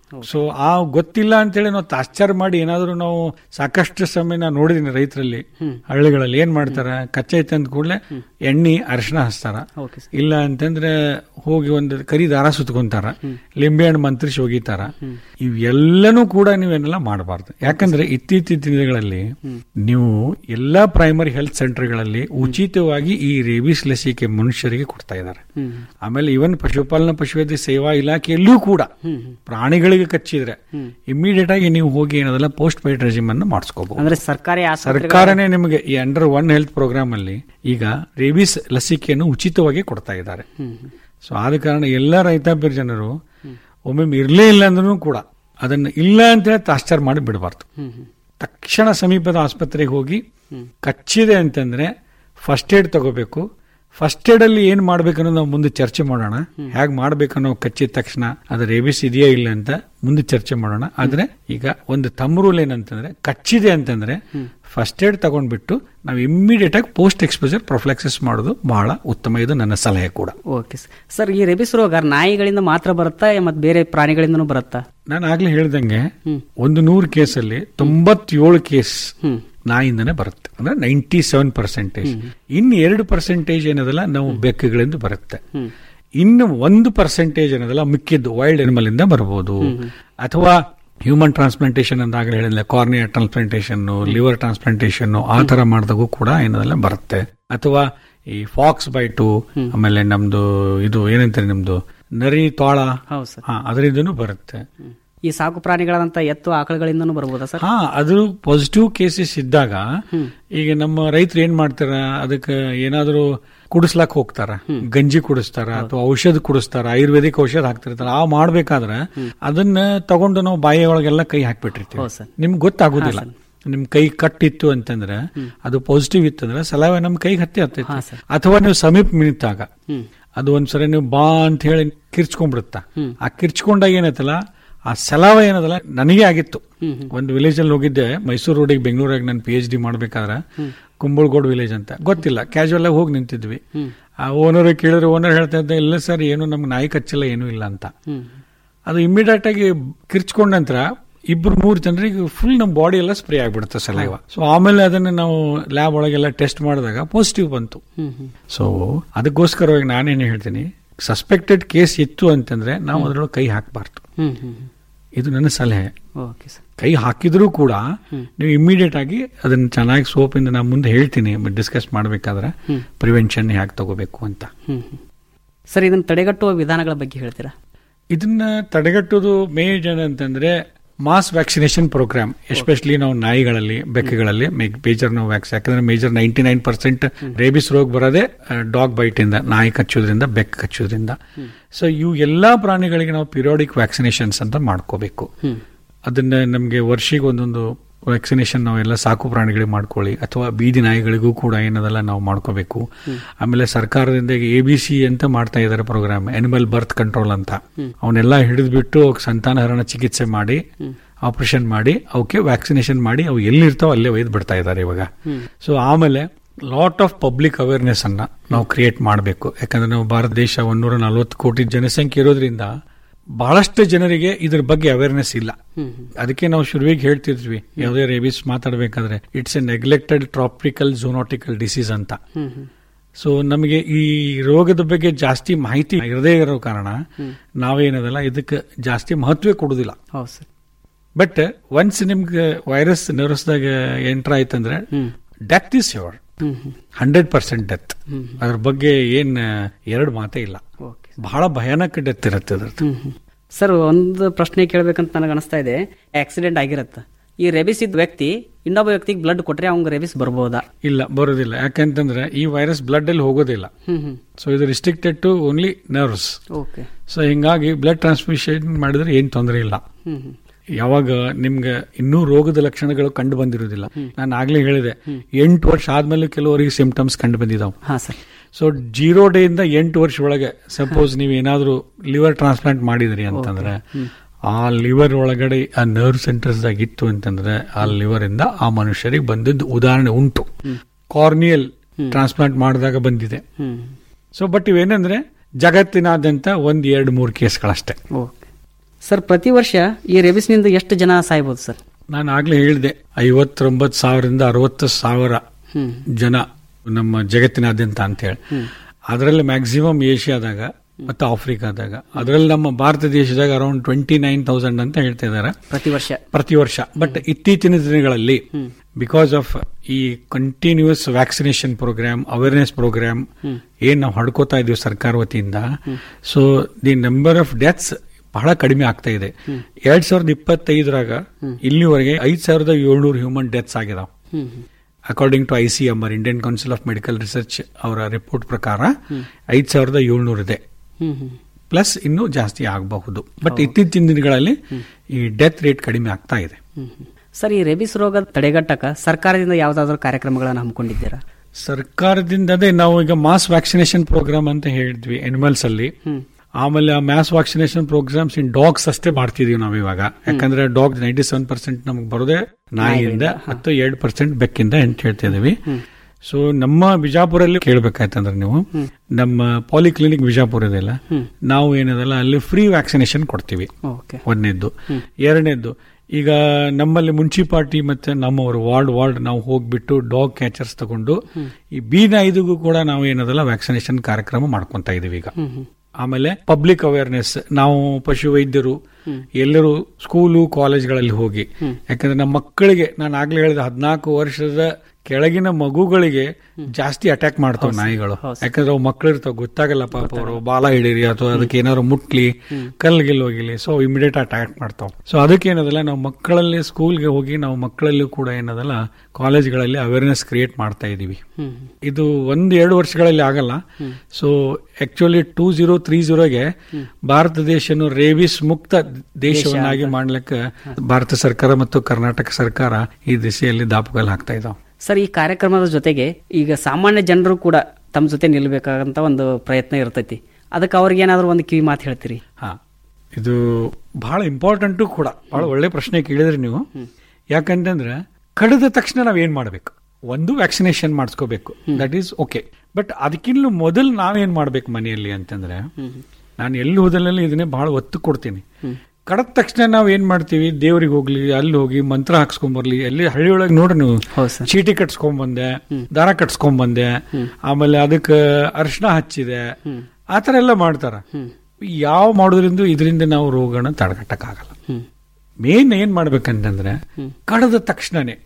ಸೊ ಆ ಗೊತ್ತಿಲ್ಲ ಅಂತೇಳಿ ನಾವು ತಾಶ್ಚರ್ಯ ಮಾಡಿ ಏನಾದರೂ ನಾವು ಸಾಕಷ್ಟು ಸಮಯ ನಾನು ನೋಡಿದೀನಿ ರೈತರಲ್ಲಿ ಹಳ್ಳಿಗಳಲ್ಲಿ ಏನ್ ಮಾಡ್ತಾರ ಕಚ್ಚಾ ಐತೆ ಅಂದ ಕೂಡಲೇ ಎಣ್ಣೆ ಅರಿಶಿನ ಹಚ್ತಾರ ಓಕೆ ಇಲ್ಲ ಅಂತಂದ್ರೆ ಹೋಗಿ ಒಂದು ಕರಿ ದಾರ ಸುತ್ಕೊಂತಾರ ಲಿಂಬೆ ಹಣ್ಣು ಮಂತ್ರಿಸಿ ಹೋಗಿತಾರ ಇವೆಲ್ಲನೂ ಕೂಡ ನೀವೇನೆಲ್ಲ ಮಾಡಬಾರ್ದು ಯಾಕಂದ್ರೆ ಇತ್ತೀಚಿನ ದಿನಗಳಲ್ಲಿ ನೀವು ಎಲ್ಲಾ ಪ್ರೈಮರಿ ಹೆಲ್ತ್ ಸೆಂಟರ್ಗಳಲ್ಲಿ ಉಚಿತವಾಗಿ ಈ ರೇಬಿಸ್ ಲಸಿಕೆ ಮನುಷ್ಯರಿಗೆ ಕೊಡ್ತಾ ಇದ್ದಾರೆ ಆಮೇಲೆ ಇವನ್ ಪಶುಪಾಲನಾ ಪಶುವೈದ್ಯ ಸೇವಾ ಇಲಾಖೆಯಲ್ಲೂ ಕೂಡ ಪ್ರಾಣಿಗಳಿಗೆ ಕಚ್ಚಿದ್ರೆ ಇಮಿಡಿಯೇಟ್ ಆಗಿ ನೀವು ಹೋಗಿ ಏನದಲ್ಲ ಪೋಸ್ಟ್ ಪೇಡ್ ರೆಜಿಮ್ ಅನ್ನು ಮಾಡಿಸ್ಕೋಬಹುದು ಅಂದ್ರೆ ಸರ್ಕಾರಿ ಆಸ್ಪತ್ರೆಗಳ- ಸರ್ಕಾರನೇ ನಿಮಗೆ ಈ ಅಂಡರ್ ಒನ್ ಹೆಲ್ತ್ ಪ್ರೋಗ್ರಾಮ್ ಅಲ್ಲಿ ಈಗ ರೇಬಿಸ್ ಲಸಿಕೆಯನ್ನು ಉಚಿತವಾಗಿ ಕೊಡ್ತಾ ಇದ್ದಾರೆ ಸೊ ಆದ ಕಾರಣ ಎಲ್ಲ ರೈತಾಪಿ ಜನರು ಒಮ್ಮೊಮ್ಮೆ ಇರಲೇ ಇಲ್ಲ ಅಂದ್ರೂ ಕೂಡ ಅದನ್ನ ಇಲ್ಲ ಅಂತ ಹೇಳಿ ತಾಶ್ಚರ್ಯ ಮಾಡಿ ಬಿಡಬಾರ್ದು ತಕ್ಷಣ ಸಮೀಪದ ಆಸ್ಪತ್ರೆಗೆ ಹೋಗಿ ಕಚ್ಚಿದೆ ಅಂತಂದ್ರೆ ಫಸ್ಟ್ ಏಡ್ ತಗೋಬೇಕು ಫಸ್ಟ್ ಏಡ್ ಅಲ್ಲಿ ಏನ್ ಮಾಡ್ಬೇಕನ್ನೋ ನಾವು ಮುಂದೆ ಚರ್ಚೆ ಮಾಡೋಣ ಹೇಗ್ ಮಾಡ್ಬೇಕನ್ನೋ ಕಚ್ಚಿದ ತಕ್ಷಣ ಅದು ರೇಬಿಸ್ ಇದೆಯಾ ಇಲ್ಲ ಅಂತ ಮುಂದೆ ಚರ್ಚೆ ಮಾಡೋಣ ಆದ್ರೆ ಈಗ ಒಂದು ತಮ್ಮ ರೂಲ್ ಏನಂತಂದ್ರೆ ಕಚ್ಚಿದೆ ಅಂತಂದ್ರೆ ಫಸ್ಟ್ ಏಡ್ ತಗೊಂಡ್ಬಿಟ್ಟು ನಾವು ಇಮ್ಮಿಡಿಯೇಟ್ ಆಗಿ ಪೋಸ್ಟ್ ಎಕ್ಸ್ಪೋಜರ್ ಪ್ರೊಫ್ಲೆಕ್ಸಿಸ್ ಮಾಡೋದು ಬಹಳ ಉತ್ತಮ ಇದು ನನ್ನ ಸಲಹೆ ಕೂಡ ಓಕೆ ಸರ್. ಸರ್ ಈ ರೆಬಿಸ್ ರೋಗ ನಾಯಿಗಳಿಂದ ಮಾತ್ರ ಬರುತ್ತಾ ಮತ್ತೆ ಬೇರೆ ಪ್ರಾಣಿಗಳಿಂದನೂ ಬರುತ್ತಾ ನಾನು ಆಗ್ಲೇ ಹೇಳ್ದಂಗೆ ಒಂದು ನೂರು ಕೇಸಲ್ಲಿ ತೊಂಬತ್ತೇಳು ಕೇಸ್ ನಾಯಿಂದನೇ ಬರುತ್ತೆ ಅಂದ್ರೆ ನೈಂಟಿ ಸೆವೆನ್ ಪರ್ಸೆಂಟೇಜ್ ಇನ್ನು ಎರಡು ಪರ್ಸೆಂಟೇಜ್ ಏನದಲ್ಲ ನಾವು ಬೆಕ್ಕುಗಳಿಂದ ಬರುತ್ತೆ ಇನ್ನು ಒಂದು ಪರ್ಸೆಂಟೇಜ್ ಏನದಲ್ಲ ಮಿಕ್ಕಿದ್ದು ವೈಲ್ಡ್ ಅನಿಮಲ್ ಇಂದ ಬರಬಹುದು ಅಥವಾ ಹ್ಯೂಮನ್ ಟ್ರಾನ್ಸ್ಪ್ಲಾಂಟೇಶನ್ ಅಂತ ಆಗಲೇ ಹೇಳಿದ್ರೆ ಕಾರ್ನಿಯಾ ಟ್ರಾನ್ಸ್ಪ್ಲಾಂಟೇಶನ್ ಲಿವರ್ ಟ್ರಾನ್ಸ್ಪ್ಲಾಂಟೇಶನ್ ಆ ತರ ಮಾಡಿದಾಗೂ ಕೂಡ ಏನದೆಲ್ಲ ಬರುತ್ತೆ ಅಥವಾ ಈ ಫಾಕ್ಸ್ ಬೈಟು ಆಮೇಲೆ ನಮ್ದು ಇದು ಏನಂತಾರೆ ನಮ್ದು ನರಿ ತೋಳ ಹೌದು ಸರ್ ಹಾ ಅದರಿಂದನೂ ಬರುತ್ತೆ ಈ ಸಾಕು ಪ್ರಾಣಿಗಳಾದಂತ ಎತ್ತು ಆಕಳುಗಳಿಂದನೂ ಬರ್ಬೋದಾ ಸರ್ ಹಾ ಅದು ಪಾಸಿಟಿವ್ ಕೇಸಸ್ ಇದ್ದಾಗ ಈಗ ನಮ್ಮ ರೈತರು ಏನ್ ಮಾಡ್ತಾರ ಅದಕ್ಕೆ ಏನಾದರೂ ಕುಡಿಸ್ಲಾಕ್ ಹೋಗ್ತಾರ ಗಂಜಿ ಕುಡಿಸ್ತಾರ ಅಥವಾ ಔಷಧ ಕುಡಿಸ್ತಾರ ಆಯುರ್ವೇದಿಕ್ ಔಷಧ ಹಾಕ್ತಿರ್ತಾರ ಆ ಮಾಡ್ಬೇಕಾದ್ರೆ ಅದನ್ನ ತಗೊಂಡು ನಾವು ಬಾಯಿ ಒಳಗೆಲ್ಲ ಕೈ ಹಾಕ್ಬಿಟ್ಟಿರ್ತೀವಿ ಹೌದು ಸರ್. ನಿಮ್ಗೆ ಗೊತ್ತಾಗೋದಿಲ್ಲ ನಿಮ್ ಕೈ ಕಟ್ಟಿತ್ತು ಅಂತಂದ್ರೆ ಅದು ಪಾಸಿಟಿವ್ ಇತ್ತಂದ್ರೆ ಸಲಹೆ ನಮ್ ಕೈಗೆ ಹತ್ತಿ ಹತ್ತೈತಿ ಅಥವಾ ನೀವು ಸಮೀಪ ನಿಂತಾಗ ಅದು ಒಂದ್ಸರಿ ನೀವು ಬಾ ಅಂತ ಹೇಳಿ ಕಿರ್ಚ್ಕೊಂಡ್ಬಿಡುತ್ತ ಆ ಕಿರ್ಚ್ಕೊಂಡಾಗ ಏನೈತಲ್ಲ ಆ ಸಲಾವ ಏನದಲ್ಲ ನನಗೆ ಆಗಿತ್ತು ಒಂದು ವಿಲೇಜ್ ಅಲ್ಲಿ ಹೋಗಿದ್ದೆ ಮೈಸೂರು ರೋಡಿಗೆ ಬೆಂಗಳೂರಾಗ ನಾನು ಪಿ ಎಚ್ ಡಿ ಮಾಡ್ಬೇಕಾದ್ರೆ ಕುಂಬಳಗೋಡ್ ವಿಲೇಜ್ ಅಂತ ಗೊತ್ತಿಲ್ಲ ಕ್ಯಾಶುವಲ್ ಆಗಿ ಹೋಗಿ ನಿಂತಿದ್ವಿ ಆ ಓನರ್ ಕೇಳಿದ್ರೆ ಓನರ್ ಹೇಳ್ತಾ ಇದ್ದ ಇಲ್ಲ ಸರ್ ಏನು ನಮ್ಗೆ ನಾಯಿ ಕಚ್ಚಿಲ್ಲ ಏನೂ ಇಲ್ಲ ಅಂತ ಅದು ಇಮಿಡಿಯೇಟ್ ಆಗಿ ಕಿರ್ಚ್ಕೊಂಡ ನಂತರ ಇಬ್ರು ಮೂರು ಜನರಿಗೆ ಫುಲ್ ನಮ್ಮ ಬಾಡಿ ಎಲ್ಲ ಸ್ಪ್ರೇ ಆಗ್ಬಿಡುತ್ತೆ ಸಲೈವ ಸೊ ಆಮೇಲೆ ಅದನ್ನ ನಾವು ಲ್ಯಾಬ್ ಒಳಗೆಲ್ಲ ಟೆಸ್ಟ್ ಮಾಡಿದಾಗ ಪಾಸಿಟಿವ್ ಬಂತು ಸೊ ಅದಕ್ಕೋಸ್ಕರವಾಗಿ ನಾನೇನು ಹೇಳ್ತೀನಿ ಸಸ್ಪೆಕ್ಟೆಡ್ ಕೇಸ್ ಇತ್ತು ಅಂತಂದ್ರೆ ನಾವು ಅದರೊಳಗೆ ಕೈ ಹಾಕಬಾರ್ದು ಹ್ಮ್ ಹ್ಮ್ ಇದು ನನ್ನ ಸಲಹೆ ಓಕೆ ಸರ್ ಕೈ ಹಾಕಿದ್ರೂ ಕೂಡ ನೀವು ಇಮಿಡಿಯೇಟ್ ಆಗಿ ಅದನ್ನ ಚೆನ್ನಾಗಿ ಸೋಪಿಂದ ನಾನು ಮುಂದೆ ಹೇಳ್ತೀನಿ ಡಿಸ್ಕಸ್ ಮಾಡಬೇಕಾದ್ರೆ ಪ್ರಿವೆನ್ಷನ್ ಹೇಗೆ ತಗೋಬೇಕು ಅಂತ ಹ್ಮ್ ಹ್ಮ್. ಸರ್ ಇದನ್ನ ತಡೆಗಟ್ಟುವ ವಿಧಾನಗಳ ಬಗ್ಗೆ ಹೇಳ್ತೀರಾ ಇದನ್ನ ತಡೆಗಟ್ಟೋದು ಮೇಜರ್ ಅಂತಂದ್ರೆ ಮಾಸ್ ವ್ಯಾಕ್ಸಿನೇಷನ್ ಪ್ರೋಗ್ರಾಮ್ ಎಸ್ಪೆಷಲಿ ನಾವು ನಾಯಿಗಳಲ್ಲಿ ಬೆಕ್ಕುಗಳಲ್ಲಿ ಮೇಜರ್ ನಾವು ವ್ಯಾಕ್ಸ್ ಯಾಕಂದ್ರೆ major ninety nine percent rabies ರೋಗ ಬರೋದೇ ಡಾಗ್ ಬೈಟ್ ಇಂದ ನಾಯಿ ಕಚ್ಚೋದ್ರಿಂದ ಬೆಕ್ಕು ಕಚ್ಚೋದ್ರಿಂದ ಸೊ ಇವು ಎಲ್ಲಾ ಪ್ರಾಣಿಗಳಿಗೆ ನಾವು ಪಿರಿಯಾಡಿಕ್ ವ್ಯಾಕ್ಸಿನೇಷನ್ಸ್ ಅಂತ ಮಾಡ್ಕೋಬೇಕು ಅದನ್ನ ನಮಗೆ ವರ್ಷಿಗೆ ಒಂದೊಂದು ವ್ಯಾಕ್ಸಿನೇಷನ್ ನಾವೆಲ್ಲ ಸಾಕು ಪ್ರಾಣಿಗಳಿಗೆ ಮಾಡ್ಕೊಳ್ಳಿ ಅಥವಾ ಬೀದಿ ನಾಯಿಗಳಿಗೂ ಕೂಡ ಏನದೆಲ್ಲ ನಾವು ಮಾಡ್ಕೋಬೇಕು ಆಮೇಲೆ ಸರ್ಕಾರದಿಂದ ಎ ಬಿ ಸಿ ಅಂತ ಮಾಡ್ತಾ ಇದ್ದಾರೆ ಪ್ರೋಗ್ರಾಮ್ ಅನಿಮಲ್ ಬರ್ತ್ ಕಂಟ್ರೋಲ್ ಅಂತ ಅವನ್ನೆಲ್ಲ ಹಿಡಿದ್ಬಿಟ್ಟು ಅವಕ್ಕೆ ಸಂತಾನಹರಣ ಚಿಕಿತ್ಸೆ ಮಾಡಿ ಆಪರೇಷನ್ ಮಾಡಿ ಅವಕ್ಕೆ ವ್ಯಾಕ್ಸಿನೇಷನ್ ಮಾಡಿ ಅವು ಎಲ್ಲಿರ್ತಾವ ಅಲ್ಲೇ ಒಯ್ದು ಬಿಡ್ತಾ ಇದ್ದಾರೆ ಇವಾಗ ಸೊ ಆಮೇಲೆ ಲಾಟ್ ಆಫ್ ಪಬ್ಲಿಕ್ ಅವೇರ್ನೆಸ್ ಅನ್ನ ನಾವು ಕ್ರಿಯೇಟ್ ಮಾಡಬೇಕು ಯಾಕಂದ್ರೆ ನಾವು ಭಾರತ ದೇಶ ಒಂದೂರ ನಲವತ್ತು ಕೋಟಿ ಜನಸಂಖ್ಯೆ ಇರೋದ್ರಿಂದ ಬಹಳಷ್ಟು ಜನರಿಗೆ ಇದ್ರ ಬಗ್ಗೆ ಅವೇರ್ನೆಸ್ ಇಲ್ಲ ಅದಕ್ಕೆ ನಾವು ಶುರುವಿಗೆ ಹೇಳ್ತಿದ್ವಿ ಯಾವುದೇ ರೇಬಿಸ್ ಮಾತಾಡಬೇಕಾದ್ರೆ it's a neglected tropical zoonotical disease ಅಂತ ಸೊ ನಮಗೆ ಈ ರೋಗದ ಬಗ್ಗೆ ಜಾಸ್ತಿ ಮಾಹಿತಿ ಇರದೇ ಇರೋ ಕಾರಣ ನಾವೇನದಲ್ಲ ಇದಕ್ಕೆ ಜಾಸ್ತಿ ಮಹತ್ವ ಕೊಡುದಿಲ್ಲ ಹೌದು ಸರ್ ಬಟ್ ಒನ್ಸ್ ನಿಮ್ಗೆ ವೈರಸ್ ನರ್ಸ್ದಾಗ ಎಂಟರ್ ಆಯ್ತಂದ್ರೆ death is your hundred percent death ಅದ್ರ ಬಗ್ಗೆ ಏನ್ ಎರಡು ಮಾತೇ ಇಲ್ಲ ಬಹಳ ಭಯಾನಕ ಡೆತ್ ಇರುತ್ತೆ ಅದ್ರದ್ದು ಸರ್ ಒಂದು ಪ್ರಶ್ನೆ ಕೇಳಬೇಕಂತ ನನಗೆ ಅನಿಸ್ತಾ ಇದೆ ಆಕ್ಸಿಡೆಂಟ್ ಆಗಿರತ್ತ ಈ ರೆಬಿಸ್ ಇದ್ದ ವ್ಯಕ್ತಿ ಇನ್ನೊಬ್ಬ ವ್ಯಕ್ತಿಗೆ ಬ್ಲಡ್ ಕೊಟ್ರೆ ಅವ್ಗೆ ರೆಬಿಸ್ ಬರ್ಬೋದಾ ಇಲ್ಲ ಬರೋದಿಲ್ಲ ಯಾಕಂತಂದ್ರೆ ಈ ವೈರಸ್ ಬ್ಲಡ್ ಅಲ್ಲಿ ಹೋಗೋದಿಲ್ಲ ಹ್ಮ್ ಹ್ಮ್ ಸೊ ಇದು restricted to only nerves okay so ಹಿಂಗಾಗಿ ಬ್ಲಡ್ ಟ್ರಾನ್ಸ್ಮಿಷನ್ ಮಾಡಿದ್ರೆ ಏನ್ ತೊಂದರೆ ಇಲ್ಲ ಹ್ಮ್ ಹ್ಮ್ ಯಾವಾಗ ನಿಮ್ಗೆ ಇನ್ನೂ ರೋಗದ ಲಕ್ಷಣಗಳು ಕಂಡು ಬಂದಿರೋದಿಲ್ಲ ನಾನು ಆಗ್ಲೇ ಹೇಳಿದೆ ಎಂಟು ವರ್ಷ ಆದ್ಮೇಲೆ ಕೆಲವರಿಗೆ ಸಿಂಪ್ಟಮ್ಸ್ ಕಂಡು ಬಂದಿದಾವೆ ಹಾ ಸರ್ ಸೊ ಜೀರೋ ಡೇ ಇಂದ ಎಂಟು ವರ್ಷ ಒಳಗೆ ಸಪೋಸ್ ನೀವು ಏನಾದ್ರೂ ಲಿವರ್ ಟ್ರಾನ್ಸ್ಪ್ಲಾಂಟ್ ಮಾಡಿದ್ರಿ ಅಂತಂದ್ರೆ ಆ ಲಿವರ್ ಒಳಗಡೆ ಆ ನರ್ವ್ ಸೆಂಟರ್ಸ್ ದಾಗ ಇತ್ತು ಅಂತಂದ್ರೆ ಆ ಲಿವರ್ ಇಂದ ಆ ಮನುಷ್ಯರಿಗೆ ಬಂದಿದ್ದು ಉದಾಹರಣೆ ಉಂಟು ಕಾರ್ನಿಯಲ್ ಟ್ರಾನ್ಸ್ಪ್ಲಾಂಟ್ ಮಾಡಿದಾಗ ಬಂದಿದೆ ಹ್ಮ್ ಸೊ ಬಟ್ ಇವೇನಂದ್ರೆ ಜಗತ್ತಿನಾದ್ಯಂತ ಒಂದ್ ಎರಡು ಮೂರು ಕೇಸ್ಗಳಷ್ಟೇ ಓಕೆ ಸರ್ ಪ್ರತಿ ವರ್ಷ ಈ ರೇಬಿಸ್ನಿಂದ ಎಷ್ಟು ಜನ ಸಾಯ್ಬೋದು ಸರ್ ನಾನು ಆಗ್ಲೇ ಹೇಳಿದೆ ಐವತ್ತೊಂಬತ್ತು ಸಾವಿರದಿಂದ ಅರವತ್ತು ಸಾವಿರ ಹ್ಮ್. ಜನ ನಮ್ಮ ಜಗತ್ತಿನಾದ್ಯಂತ ಅಂತ ಹೇಳಿ ಅದರಲ್ಲಿ ಮ್ಯಾಕ್ಸಿಮಮ್ ಏಷ್ಯಾದಾಗ ಮತ್ತು ಆಫ್ರಿಕಾದಾಗ ಅದರಲ್ಲಿ ನಮ್ಮ ಭಾರತ ದೇಶದಾಗ ಅರೌಂಡ್ ಟ್ವೆಂಟಿ ನೈನ್ ತೌಸಂಡ್ ಅಂತ ಹೇಳ್ತಾ ಇದ್ದಾರೆ ಪ್ರತಿ ವರ್ಷ ಪ್ರತಿ ವರ್ಷ ಬಟ್ ಇತ್ತೀಚಿನ ದಿನಗಳಲ್ಲಿ ಬಿಕಾಸ್ ಆಫ್ ಈ continuous vaccination programme awareness programme ಏನ್ ನಾವು ಹಡ್ಕೋತಾ ಇದೀವಿ ಸರ್ಕಾರ ವತಿಯಿಂದ so the number of deaths ಬಹಳ ಕಡಿಮೆ ಆಗ್ತಾ ಇದೆ ಎರಡ್ ಸಾವಿರದ ಇಪ್ಪತ್ತೈದರಾಗ ಇಲ್ಲಿವರೆಗೆ ಐದ್ ಸಾವಿರದ ಏಳ್ನೂರು ಹ್ಯೂಮನ್ ಡೆತ್ಸ್ ಆಗಿದಾವ್ according to I C M R Indian Council of Medical Research ಅವರ ರಿಪೋರ್ಟ್ ಪ್ರಕಾರ ಐದ್ ಸಾವಿರದ ಏಳ್ನೂರು ಇದೆ ಪ್ಲಸ್ ಇನ್ನೂ ಜಾಸ್ತಿ ಆಗಬಹುದು ಬಟ್ ಇತ್ತೀಚಿನ ದಿನಗಳಲ್ಲಿ ಈ ಡೆತ್ ರೇಟ್ ಕಡಿಮೆ ಆಗ್ತಾ ಇದೆ ಸರ್ ಈ ರೇಬಿಸ್ ರೋಗ ತಡೆಗಟ್ಟಕ ಸರ್ಕಾರದಿಂದ ಯಾವ್ದಾದ್ರು ಕಾರ್ಯಕ್ರಮಗಳನ್ನು ಹಮ್ಮಿಕೊಂಡಿದ್ದೀರಾ ಸರ್ಕಾರದಿಂದ ಅದೇ ನಾವು ಈಗ ಮಾಸ್ ವ್ಯಾಕ್ಸಿನೇಷನ್ ಪ್ರೋಗ್ರಾಮ್ ಅಂತ ಹೇಳಿದ್ವಿ ಅನಿಮಲ್ಸ್ ಅಲ್ಲಿ ಆಮೇಲೆ ಆ mass vaccination programmes in dogs ಅಷ್ಟೇ ಮಾಡ್ತಿದೀವಿ ನಾವು ಇವಾಗ ಯಾಕಂದ್ರೆ ಡಾಗ್ ನೈಂಟಿ ಸೆವೆನ್ ಪರ್ಸೆಂಟ್ ನಮ್ಗೆ ಬರೋದೇ ನಾಯಿಯಿಂದ ಮತ್ತು ಎರಡು ಪರ್ಸೆಂಟ್ ಬೆಕ್ಕಿಂದ ಅಂತ ಹೇಳ್ತಾ ಇದೀವಿ ಸೊ ನಮ್ಮ ಬಿಜಾಪುರಲ್ಲಿ ಕೇಳ್ಬೇಕಾಯ್ತಂದ್ರೆ ನೀವು ನಮ್ಮ ಪಾಲಿಕ್ಲಿನಿಕ್ ಬಿಜಾಪುರ ಇದೆಲ್ಲ ನಾವು ಏನದಲ್ಲ ಅಲ್ಲಿ ಫ್ರೀ ವ್ಯಾಕ್ಸಿನೇಷನ್ ಕೊಡ್ತೀವಿ ಓಕೆ ಒಂದನೇದ್ದು ಎರಡನೇದ್ದು ಈಗ ನಮ್ಮಲ್ಲಿ ಮುನ್ಸಿಪಾಲ್ಟಿ ಮತ್ತೆ ನಮ್ಮವರು ವಾರ್ಡ್ ವಾರ್ಡ್ ನಾವು ಹೋಗ್ಬಿಟ್ಟು ಡಾಗ್ ಕ್ಯಾಚರ್ಸ್ ತಗೊಂಡು ಈ ಬೀನ ಐದಿಗೂ ಕೂಡ ನಾವು ಏನದಲ್ಲ ವ್ಯಾಕ್ಸಿನೇಷನ್ ಕಾರ್ಯಕ್ರಮ ಮಾಡ್ಕೊಂತ ಇದೀವಿ ಈಗ ಆಮೇಲೆ ಪಬ್ಲಿಕ್ ಅವೇರ್ನೆಸ್ ನಾವು ಪಶು ವೈದ್ಯರು ಎಲ್ಲರೂ ಸ್ಕೂಲು ಕಾಲೇಜ್ಗಳಲ್ಲಿ ಹೋಗಿ ಯಾಕಂದ್ರೆ ನಮ್ಮ ಮಕ್ಕಳಿಗೆ ನಾನು ಆಗ್ಲೇ ಹೇಳಿದ ಹದಿನಾಲ್ಕು ವರ್ಷದ ಕೆಳಗಿನ ಮಗುಗಳಿಗೆ ಜಾಸ್ತಿ ಅಟ್ಯಾಕ್ ಮಾಡ್ತಾವ ನಾಯಿಗಳು ಯಾಕಂದ್ರೆ ಅವು ಮಕ್ಕಳು ಇರ್ತಾವ ಗೊತ್ತಾಗಲ್ಲ ಪಾಪ ಅವರು ಬಾಲ ಹಿಡೀರಿ ಅಥವಾ ಅದಕ್ಕೆ ಏನಾದ್ರು ಮುಟ್ಲಿ ಕಲ್ಗಿಲ್ ಹೋಗಿಲಿ ಸೊ ಇಮಿಡಿಯೇಟ್ ಅಟ್ಯಾಕ್ ಮಾಡ್ತಾವ ಸೊ ಅದಕ್ಕೆ ಏನದಲ್ಲ ನಾವು ಮಕ್ಕಳಲ್ಲಿ ಸ್ಕೂಲ್ಗೆ ಹೋಗಿ ನಾವು ಮಕ್ಕಳಲ್ಲೂ ಕೂಡ ಏನದಲ್ಲ ಕಾಲೇಜ್ಗಳಲ್ಲಿ ಅವೇರ್ನೆಸ್ ಕ್ರಿಯೇಟ್ ಮಾಡ್ತಾ ಇದೀವಿ ಇದು ಒಂದ್ ಎರಡು ವರ್ಷಗಳಲ್ಲಿ ಆಗಲ್ಲ so actually two zero three ಜೀರೋಗೆ ಭಾರತ ದೇಶನು ರೇಬಿಸ್ ಮುಕ್ತ ದೇಶವನ್ನಾಗಿ ಮಾಡ್ಲಿಕ್ಕೆ ಭಾರತ ಸರ್ಕಾರ ಮತ್ತು ಕರ್ನಾಟಕ ಸರ್ಕಾರ ಈ ದಿಶೆಯಲ್ಲಿ ದಾಪುಗಾಲು ಹಾಕ್ತಾ ಇದಾವೆ ಸರ್ ಈ ಕಾರ್ಯಕ್ರಮದ ಜೊತೆಗೆ ಈಗ ಸಾಮಾನ್ಯ ಜನರು ಕೂಡ ತಮ್ಮ ಜೊತೆ ನಿಲ್ಬೇಕಾಗಂತ ಒಂದು ಪ್ರಯತ್ನ ಇರ್ತೈತಿ ಅದಕ್ಕೆ ಅವ್ರಿಗೆ ಏನಾದ್ರು ಒಂದು ಕಿವಿ ಮಾತು ಹೇಳ್ತೀರಿ ಹಾ ಇದು ಬಹಳ ಇಂಪಾರ್ಟೆಂಟು ಕೂಡ ಬಹಳ ಒಳ್ಳೆ ಪ್ರಶ್ನೆ ಕೇಳಿದ್ರಿ ನೀವು ಯಾಕಂತಂದ್ರೆ ಕಡಿದ ತಕ್ಷಣ ನಾವ್ ಏನ್ ಮಾಡ್ಬೇಕು ಒಂದು ವ್ಯಾಕ್ಸಿನೇಷನ್ ಮಾಡಿಸ್ಕೋಬೇಕು ದಟ್ ಈಸ್ ಓಕೆ ಬಟ್ ಅದಕ್ಕಿಂತ ಮೊದಲು ನಾವೇನ್ ಮಾಡ್ಬೇಕು ಮನೆಯಲ್ಲಿ ಅಂತಂದ್ರೆ ನಾನು ಎಲ್ಲಿ ಹೋದಲ್ಲಿ ಇದನ್ನೇ ಬಹಳ ಒತ್ತು ಕೊಡ್ತೀನಿ ಕಡದ ತಕ್ಷಣ ನಾವ್ ಏನ್ ಮಾಡ್ತೀವಿ ದೇವ್ರಿಗೆ ಹೋಗ್ಲಿ ಅಲ್ಲಿ ಹೋಗಿ ಮಂತ್ರ ಹಾಕ್ಸ್ಕೊಂಬರ್ಲಿ ಎಲ್ಲಿ ಹಳ್ಳಿ ಒಳಗೆ ನೋಡ್ರಿ ನೀವು ಚೀಟಿ ಕಟ್ಸ್ಕೊಂಬಂದೆ ದಾರ ಕಟ್ಸ್ಕೊಂಬಂದೆ ಆಮೇಲೆ ಅದಕ್ಕೆ ಅರಿಶಿನ ಹಚ್ಚಿದೆ ಆತರ ಎಲ್ಲ ಮಾಡ್ತಾರ ಯಾವ ಮಾಡೋದ್ರಿಂದ ಇದರಿಂದ ನಾವು ರೋಗನ ತಡೆಗಟ್ಟಕ್ಕಾಗಲ್ಲ ಮೇನ್ ಏನ್ ಮಾಡ್ಬೇಕಂತಂದ್ರೆ ಕಡದ ತಕ್ಷಣನೇ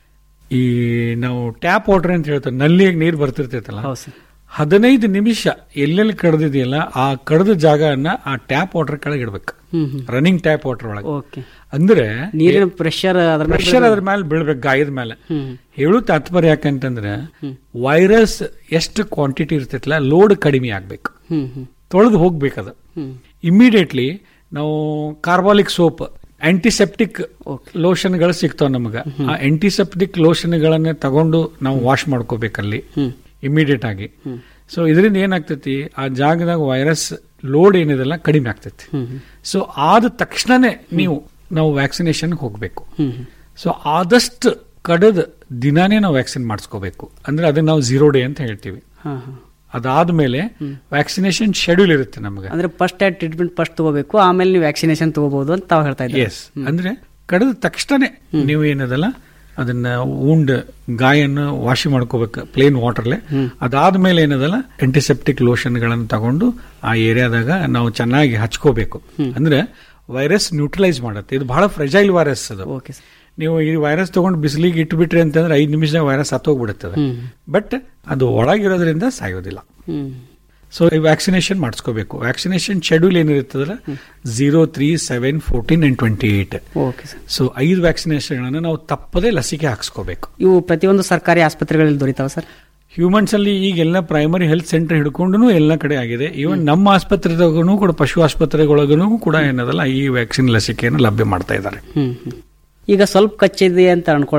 ಈ ನಾವು ಟ್ಯಾಪ್ ವಾಟರ್ ಅಂತ ಹೇಳ್ತಾರೆ ನಲ್ಲಿಗೆ ನೀರು ಬರ್ತಿರ್ತೈತಲ್ಲ ಹದಿನೈದು ನಿಮಿಷ ಎಲ್ಲೆಲ್ಲಿ ಕಡ್ದಿದೆಯಲ್ಲ ಆ ಕಡ್ದ ಜಾಗನ ಆ ಟ್ಯಾಪ್ ವಾಟರ್ ಕೆಳಗೆ ಇಡ್ಬೇಕು ರನ್ನಿಂಗ್ ಟ್ಯಾಪ್ ವಾಟರ್ ಒಳಗೆ ಓಕೆ ಅಂದ್ರೆ ನೀರಿನ ಪ್ರೆಷರ್ ಅದ್ರ ಮೇಲೆ ಪ್ರೆಷರ್ ಅದ್ರ ಮೇಲೆ ಬೀಳ್ಬೇಕು ಗಾಯದ ಮೇಲೆ ಹೇಳು ತಾತ್ಪರ್ಯ ಯಾಕಂತಂದ್ರೆ ವೈರಸ್ ಎಷ್ಟು ಕ್ವಾಂಟಿಟಿ ಇರ್ತೈತಲ್ಲ ಲೋಡ್ ಕಡಿಮೆ ಆಗ್ಬೇಕು ಹ್ಮ್ ಹ್ಮ್ ತೊಳೆದು ಹೋಗ್ಬೇಕದು ಇಮಿಡಿಯೇಟ್ಲಿ ನಾವು ಕಾರ್ಬಾಲಿಕ್ ಸೋಪ್ ಆಂಟಿಸೆಪ್ಟಿಕ್ ಲೋಷನ್ಗಳು ಸಿಗ್ತಾವ ನಮಗ ಆ ಆಂಟಿಸೆಪ್ಟಿಕ್ ಲೋಷನ್ಗಳನ್ನ ತಗೊಂಡು ನಾವು ವಾಶ್ ಮಾಡ್ಕೋಬೇಕಲ್ಲಿ ಇಮಿಡಿಯೇಟ್ ಆಗಿ ಸೊ ಇದರಿಂದ ಏನಾಗ್ತೈತಿ ಆ ಜಾಗದಾಗ ವೈರಸ್ ಲೋಡ್ ಏನಿದೆಲ್ಲ ಕಡಿಮೆ ಆಗ್ತೈತಿ ಸೊ ಆದ ತಕ್ಷಣನೇ ನೀವು ನಾವು ವ್ಯಾಕ್ಸಿನೇಷನ್ ಹೋಗ್ಬೇಕು ಸೊ ಆದಷ್ಟು ಕಡದ ದಿನಾನೇ ನಾವು ವ್ಯಾಕ್ಸಿನ್ ಮಾಡಿಸ್ಕೋಬೇಕು ಅಂದ್ರೆ ಅದನ್ನ ನಾವು ಝೀರೋ ಡೇ ಅಂತ ಹೇಳ್ತೀವಿ ಹಾ ಹಾ ಅದಾದ್ಮೇಲೆ ವ್ಯಾಕ್ಸಿನೇಷನ್ ಶೆಡ್ಯೂಲ್ ಇರುತ್ತೆ ನಮಗೆ ಅಂದ್ರೆ ಫಸ್ಟ್ ಟ್ರೀಟ್ಮೆಂಟ್ ಫಸ್ಟ್ ತಗೋಬೇಕು ಆಮೇಲೆ ನೀವು ವ್ಯಾಕ್ಸಿನೇಷನ್ ತಗೋಬಹುದು ಅಂತ ತಾವು ಹೇಳ್ತಾ ಇದ್ದೀವಿ ಎಸ್ ಅಂದ್ರೆ ಕಡಿದ ತಕ್ಷಣ ನೀವು ಏನದಲ್ಲ ಅದನ್ನ ಉಂಡ್ ಗಾಯನ ವಾಶಿ ಮಾಡ್ಕೋಬೇಕು ಪ್ಲೇನ್ ವಾಟರ್ಲೆ ಅದಾದ್ಮೇಲೆ ಏನದಲ್ಲ ಆಂಟಿಸೆಪ್ಟಿಕ್ ಲೋಷನ್ಗಳನ್ನು ತಗೊಂಡು ಆ ಏರಿಯಾದಾಗ ನಾವು ಚೆನ್ನಾಗಿ ಹಚ್ಕೋಬೇಕು ಅಂದ್ರೆ ವೈರಸ್ ನ್ಯೂಟ್ರಲೈಸ್ ಮಾಡುತ್ತೆ ಇದು ಬಹಳ ಫ್ರೆಜೈಲ್ ವೈರಸ್ ಅದು ಓಕೆ ನೀವು ಈ ವೈರಸ್ ತಗೊಂಡು ಬಿಸಿಲಿಗೆ ಇಟ್ಬಿಟ್ರಿ ಅಂತಂದ್ರೆ ಐದು ನಿಮಿಷದಾಗ ವೈರಸ್ ಹತ್ತೋಗ್ಬಿಡುತ್ತದೆ ಬಟ್ ಅದು ಒಳಗಿರೋದ್ರಿಂದ ಸಾಯೋದಿಲ್ಲ ಹ್ಮ್ ಸೊ ಈ ವ್ಯಾಕ್ಸಿನೇಷನ್ ಮಾಡಿಸ್ಕೋಬೇಕು ವ್ಯಾಕ್ಸಿನೇಷನ್ ಶೆಡ್ಯೂಲ್ ಏನಿರುತ್ತದಲ್ಲ zero three seven fourteen and twenty eight okay sir so ಐದು ವ್ಯಾಕ್ಸಿನೇಷನ್ ನಾವು ತಪ್ಪದೇ ಲಸಿಕೆ ಹಾಕ್ಸ್ಕೋಬೇಕು ಇವು ಪ್ರತಿಯೊಂದು ಸರ್ಕಾರಿ ಆಸ್ಪತ್ರೆಗಳಲ್ಲಿ ದೊರೀತಾವ ಸರ್ ಹ್ಯೂಮನ್ಸ್ ಅಲ್ಲಿ ಈಗೆಲ್ಲ ಪ್ರೈಮರಿ ಹೆಲ್ತ್ ಸೆಂಟರ್ ಹಿಡ್ಕೊಂಡು ಎಲ್ಲ ಕಡೆ ಆಗಿದೆ ಈವನ್ ನಮ್ಮ ಆಸ್ಪತ್ರೆದಾಗೂ ಕೂಡ ಪಶು ಆಸ್ಪತ್ರೆಗಳೊಳಗೂ ಕೂಡ ಏನದಲ್ಲ ಈ ವ್ಯಾಕ್ಸಿನ್ ಲಸಿಕೆಯನ್ನು ಲಭ್ಯ ಮಾಡ್ತಾ ಇದ್ದಾರೆ ಹ್ಮ್ ಹ್ಮ್. ಈಗ ಸ್ವಲ್ಪ ಕಚ್ಚಿದೆ ಅಂತ ಅನ್ಕೊಳ್ಳೋಣ ಸರ್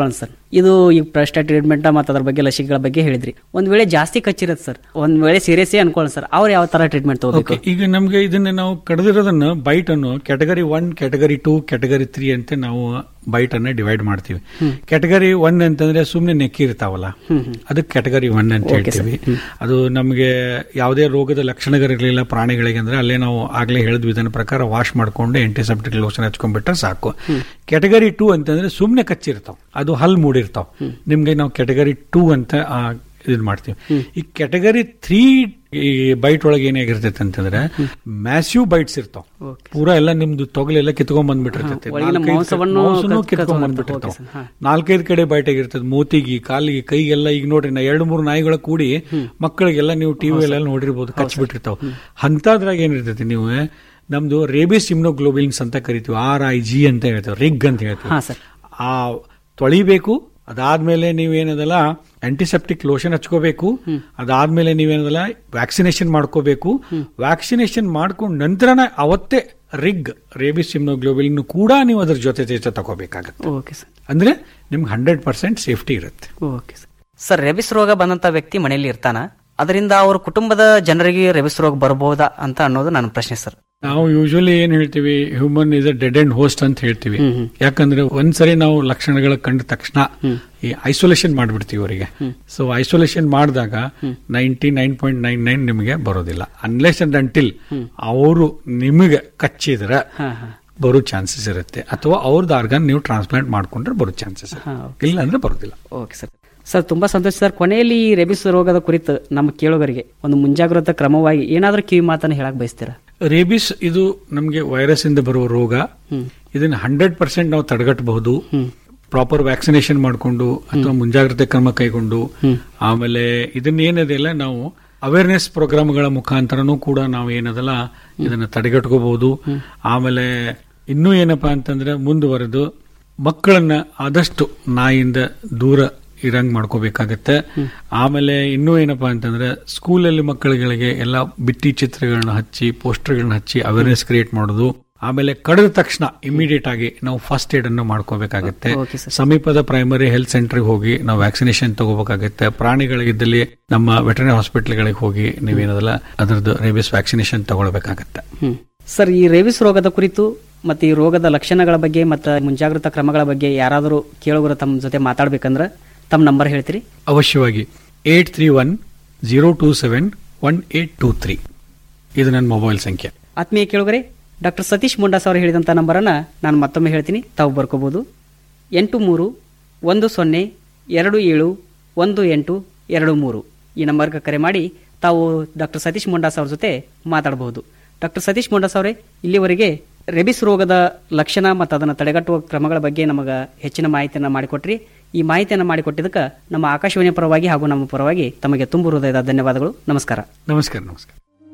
ಇದು ಈ ಪ್ರಶ್ನೆ ಟ್ರೀಟ್ಮೆಂಟ್ ಮತ್ತು ಅದ್ರ ಬಗ್ಗೆ ಲಸಿಕೆಗಳ ಬಗ್ಗೆ ಹೇಳಿದ್ರಿ ಒಂದ್ ವೇಳೆ ಜಾಸ್ತಿ ಕಚ್ಚಿರತ್ತೆ ಸರ್ ಒಂದ್ ವೇಳೆ ಸೀರಿಯಸ್ ಅನ್ಕೊಳ್ಳಿ ಸರ್ ಅವ್ರು ಯಾವ ತರ ಟ್ರೀಟ್ಮೆಂಟ್ ತಗೋಬೇಕು ಓಕೆ ಈಗ ನಮ್ಗೆ ಇದನ್ನ ನಾವು ಕಡ್ದಿರೋದನ್ನ ಬೈಟ್ ಅನ್ನು category one category two category three ಅಂತ ನಾವು ಬೈಟ್ ಅನ್ನ ಡಿವೈಡ್ ಮಾಡ್ತೀವಿ ಕ್ಯಾಟಗರಿ ಒನ್ ಅಂತಂದ್ರೆ ಸುಮ್ನೆ ನೆಕ್ಕಿ ಇರ್ತಾವಲ್ಲ ಅದಕ್ಕೆ ಕ್ಯಾಟಗರಿ ಒನ್ ಅಂತ Okay, sir. ಹೇಳ್ತೀವಿ ಅದು ನಮಗೆ ಯಾವುದೇ ರೋಗದ ಲಕ್ಷಣಗಳಿರಲಿಲ್ಲ ಪ್ರಾಣಿಗಳಿಗೆ ಅಂದ್ರೆ ಅಲ್ಲೇ ನಾವು ಆಗ್ಲೇ ಹೇಳಿದ್ವಿ ಇದನ್ನ ಪ್ರಕಾರ ವಾಶ್ ಮಾಡ್ಕೊಂಡು ಆಂಟಿಸೆಪ್ಟಿಕ್ ಲೋಷನ್ ಹಚ್ಕೊಂಡ್ಬಿಟ್ರೆ ಸಾಕು ಕ್ಯಾಟಗರಿ ಟೂ ಅಂತಂದ್ರೆ ಸುಮ್ನೆ ಕಚ್ಚಿರ್ತಾವ ಅದು ಹಲ್ ಮೂಡಿರ್ತಾವ ನಿಮ್ಗೆ ನಾವು ಕ್ಯಾಟಗರಿ ಟೂ ಅಂತ ಆ, ಇದನ್ ಮಾಡ್ತೀವಿ ಈ ಕ್ಯಾಟಗರಿ ತ್ರೀ ಈ ಬೈಟ್ ಒಳಗೆ ಏನಾಗಿರ್ತೈತೆ ಅಂತಂದ್ರೆ ಮ್ಯಾಸಿವ್ ಬೈಟ್ಸ್ ಇರ್ತಾವ ಪೂರಾ ಎಲ್ಲ ನಿಮ್ದು ತೊಗಲೆಲ್ಲ ಕಿತ್ಕೊಂಡ್ ಬಂದ್ಬಿಟ್ಟಿರ್ತೈತೆ ಒಳಗಿನ ನಾಲ್ಕೈದು ಮಾಂಸವನ್ನು ಮಾಂಸನೂ ಕತ್- ಕಿತ್ಕೊಂಡ್ ಕತ್ಕೊಂಡ್ ಬಂದ್ಬಿಟ್ಟಿರ್ತಾವ ಓಕೆ ಸರ್, ಹಾ. ನಾಲ್ಕೈದು ಕಡೆ ಬೈಟ್ ಆಗಿರ್ತದೆ ಮೂತಿಗೆ ಕಾಲಿಗೆ ಕೈಗೆಲ್ಲ ಈಗ ನೋಡ್ರಿ ನಾ ಎರಡು ಮೂರು ನಾಯಿಗಳ ಕೂಡಿ ಮಕ್ಕಳಿಗೆಲ್ಲ ನೀವು ಟಿವಿ ಎಲ್ಲ ನೋಡಿರ್ಬೋದು ಕಚ್ಬಿಟ್ಟಿರ್ತಾವ ಅಂತದ್ರಾಗ ಏನಿರ್ತೈತಿ ನೀವು ನಮ್ದು ರೇಬಿಸ್ ಇಮ್ನೋಗ್ಲೋಬಿನ್ಸ್ ಅಂತ ಕರಿತೀವಿ ಆರ್ ಐ ಜಿ ಅಂತ ಹೇಳ್ತೇವೆ ರಿಗ್ ಅಂತ ಹಾ, ಹೇಳ್ತೀವಿ ಸರ್. ಆ ತೊಳಿಬೇಕು ಅದಾದ್ಮೇಲೆ ನೀವೇನದಲ್ಲ ಆಂಟಿಸೆಪ್ಟಿಕ್ ಲೋಷನ್ ಹಚ್ಕೋಬೇಕು ಅದಾದ್ಮೇಲೆ ನೀವೇನದಲ್ಲ ವ್ಯಾಕ್ಸಿನೇಷನ್ ಮಾಡ್ಕೋಬೇಕು ವ್ಯಾಕ್ಸಿನೇಷನ್ ಮಾಡ್ಕೊಂಡ್ ನಂತರನ ಅವತ್ತೇ ರಿಗ್ ರೇಬಿಸ್ ಇಮ್ನೋಗ್ಲೋಬಿನ್ ಕೂಡ ನೀವು ಅದ್ರ ಜೊತೆ ಜೊತೆ ತಗೋಬೇಕಾಗತ್ತೆ ಓಕೆ ಸರ್ ಅಂದ್ರೆ ನಿಮ್ಗೆ ಹಂಡ್ರೆಡ್ ಪರ್ಸೆಂಟ್ ಸೇಫ್ಟಿ ಇರುತ್ತೆ ಓಕೆ ಸರ್ ಸರ್ ರೆಬಿಸ್ ರೋಗ ಬಂದಂತ ವ್ಯಕ್ತಿ ಮನೆಯಲ್ಲಿ ಇರ್ತಾನ ಅದರಿಂದ ಅವ್ರ ಕುಟುಂಬದ ಜನರಿಗೆ ರೆಬಿಸ್ ರೋಗ ಬರಬಹುದಾ ಅಂತ ಅನ್ನೋದು ನನ್ನ ಪ್ರಶ್ನೆ ಸರ್ ನಾವು ಯೂಶಲಿ ಏನ್ ಹೇಳ್ತೀವಿ human is a dead and host ಅಂತ ಹೇಳ್ತೀವಿ ಯಾಕಂದ್ರೆ ಒಂದ್ಸರಿ ನಾವು ಲಕ್ಷಣಗಳ ಕಂಡ ತಕ್ಷಣ ಈ ಐಸೋಲೇಷನ್ ಮಾಡ್ಬಿಡ್ತೀವಿ ಅವರಿಗೆ ಸೊ ಐಸೋಲೇಷನ್ ಮಾಡಿದಾಗ ninety nine point nine nine ನಿಮಗೆ ಬರೋದಿಲ್ಲ ಅನ್ಲೆಸ್ ಅಂಡ್ ಅಂಟಿಲ್ ಅವರು ನಿಮಗೆ ಕಚ್ಚಿದ್ರೆ ಬರೋ ಚಾನ್ಸಸ್ ಇರುತ್ತೆ ಅಥವಾ ಅವ್ರದ್ದು ಆರ್ಗನ್ ನೀವು ಟ್ರಾನ್ಸ್ಪ್ಲಾಂಟ್ ಮಾಡ್ಕೊಂಡ್ರೆ ಬರೋ ಚಾನ್ಸಸ್ ಇಲ್ಲ ಅಂದ್ರೆ ಬರೋದಿಲ್ಲ ಓಕೆ ಸರ್ ಸರ್ ತುಂಬಾ ಸಂತೋಷ ಸರ್ ಕೊನೆಯಲ್ಲಿ ಈ ರೆಬಿಸ್ ರೋಗದ ಕುರಿತು ನಮ್ಮ ಕೇಳುಗರಿಗೆ ಒಂದು ಮುಂಜಾಗ್ರತಾ ಕ್ರಮವಾಗಿ ಏನಾದರೂ ಕಿವಿ ಮಾತನ್ನು ಹೇಳಕ್ ಬಯಸ್ತೀರಾ ರೇಬಿಸ್ ಇದು ನಮಗೆ ವೈರಸ್ ಇಂದ ಬರುವ ರೋಗ ಇದನ್ನ ಹಂಡ್ರೆಡ್ ಪರ್ಸೆಂಟ್ ನಾವು ತಡೆಗಟ್ಟಬಹುದು ಪ್ರಾಪರ್ ವ್ಯಾಕ್ಸಿನೇಷನ್ ಮಾಡಿಕೊಂಡು ಅಥವಾ ಮುಂಜಾಗ್ರತೆ ಕ್ರಮ ಕೈಗೊಂಡು ಆಮೇಲೆ ಇದನ್ನ ಏನಿದೆಯಲ್ಲ ನಾವು ಅವೇರ್ನೆಸ್ ಪ್ರೋಗ್ರಾಮ್ಗಳ ಮುಖಾಂತರನೂ ಕೂಡ ನಾವು ಏನದಲ್ಲ ಇದನ್ನ ತಡೆಗಟ್ಕೋಬಹುದು ಆಮೇಲೆ ಇನ್ನೂ ಏನಪ್ಪಾ ಅಂತಂದ್ರೆ ಮುಂದುವರೆದು ಮಕ್ಕಳನ್ನ ಆದಷ್ಟು ನಾಯಿಂದ ದೂರ ಇರಂಗ್ ಮಾಡ್ಕೋಬೇಕಾಗತ್ತೆ ಆಮೇಲೆ ಇನ್ನೂ ಏನಪ್ಪಾ ಅಂತಂದ್ರೆ ಸ್ಕೂಲಲ್ಲಿ ಮಕ್ಕಳುಗಳಿಗೆ ಎಲ್ಲ ಬಿಟ್ಟಿ ಚಿತ್ರಗಳನ್ನ ಹಚ್ಚಿ ಪೋಸ್ಟರ್ಗಳನ್ನ ಹಚ್ಚಿ ಅವೇರ್ನೆಸ್ ಕ್ರಿಯೇಟ್ ಮಾಡೋದು ಆಮೇಲೆ ಕಳೆದ ತಕ್ಷಣ ಇಮಿಡಿಯೇಟ್ ಆಗಿ ನಾವು ಫಸ್ಟ್ ಏಡ್ ಅನ್ನು ಮಾಡ್ಕೋಬೇಕಾಗತ್ತೆ ಸಮೀಪದ ಪ್ರೈಮರಿ ಹೆಲ್ತ್ ಸೆಂಟರ್ಗೆ ಹೋಗಿ ನಾವು ವ್ಯಾಕ್ಸಿನೇಷನ್ ತಗೋಬೇಕಾಗತ್ತೆ ಪ್ರಾಣಿಗಳಿದ್ದಲ್ಲಿ ನಮ್ಮ ವೆಟರ್ನರಿ ಹಾಸ್ಪಿಟಲ್ಗಳಿಗೆ ಹೋಗಿ ನೀವೇನದಲ್ಲ ಅದರದ್ದು ರೇಬಿಸ್ ವ್ಯಾಕ್ಸಿನೇಷನ್ ತಗೊಳ್ಬೇಕಾಗತ್ತೆ ಸರ್ ಈ ರೇಬಿಸ್ ರೋಗದ ಕುರಿತು ಮತ್ತೆ ಈ ರೋಗದ ಲಕ್ಷಣಗಳ ಬಗ್ಗೆ ಮತ್ತು ಮುಂಜಾಗ್ರತಾ ಕ್ರಮಗಳ ಬಗ್ಗೆ ಯಾರಾದರೂ ಕೇಳುಗರು ತಮ್ಮ ಜೊತೆ ಮಾತಾಡ್ಬೇಕಂದ್ರೆ ತಮ್ಮ ನಂಬರ್ ಹೇಳ್ತೀರಿ ಅವಶ್ಯವಾಗಿ eight three one zero two seven one eight two three ಇದು ನನ್ನ ಮೊಬೈಲ್ ಸಂಖ್ಯೆ ಆತ್ಮೀಯ ಕೇಳುಗರೆ ಡಾಕ್ಟರ್ ಸತೀಶ್ ಮುಂಡಾಸ್ ಅವರು ಹೇಳಿದಂಥ ನಂಬರನ್ನು ನಾನು ಮತ್ತೊಮ್ಮೆ ಹೇಳ್ತೀನಿ ತಾವು ಬರ್ಕೋಬಹುದು ಎಂಟು ಮೂರು ಒಂದು ಸೊನ್ನೆ ಎರಡು ಏಳು ಒಂದು ಎಂಟು ಎರಡು ಮೂರು ಈ ನಂಬರ್ಗೆ ಕರೆ ಮಾಡಿ ತಾವು ಡಾಕ್ಟರ್ ಸತೀಶ್ ಮುಂಡಾಸ್ ಅವ್ರ ಜೊತೆ ಮಾತಾಡಬಹುದು ಡಾಕ್ಟರ್ ಸತೀಶ್ ಮುಂಡಾಸ್ ಅವರೇ ಇಲ್ಲಿವರೆಗೆ ರೆಬಿಸ್ ರೋಗದ ಲಕ್ಷಣ ಮತ್ತು ಅದನ್ನು ತಡೆಗಟ್ಟುವ ಕ್ರಮಗಳ ಬಗ್ಗೆ ನಮಗೆ ಹೆಚ್ಚಿನ ಮಾಹಿತಿಯನ್ನು ಮಾಡಿಕೊಟ್ರಿ ಈ ಮಾಹಿತಿಯನ್ನು ಮಾಡಿಕೊಟ್ಟಿದ್ದಕ್ಕೆ ನಮ್ಮ ಆಕಾಶವಾಣಿ ಪರವಾಗಿ ಹಾಗೂ ನಮ್ಮ ಪರವಾಗಿ ತಮಗೆ ತುಂಬು ಹೃದಯದ ಧನ್ಯವಾದಗಳು ನಮಸ್ಕಾರ ನಮಸ್ಕಾರ ನಮಸ್ಕಾರ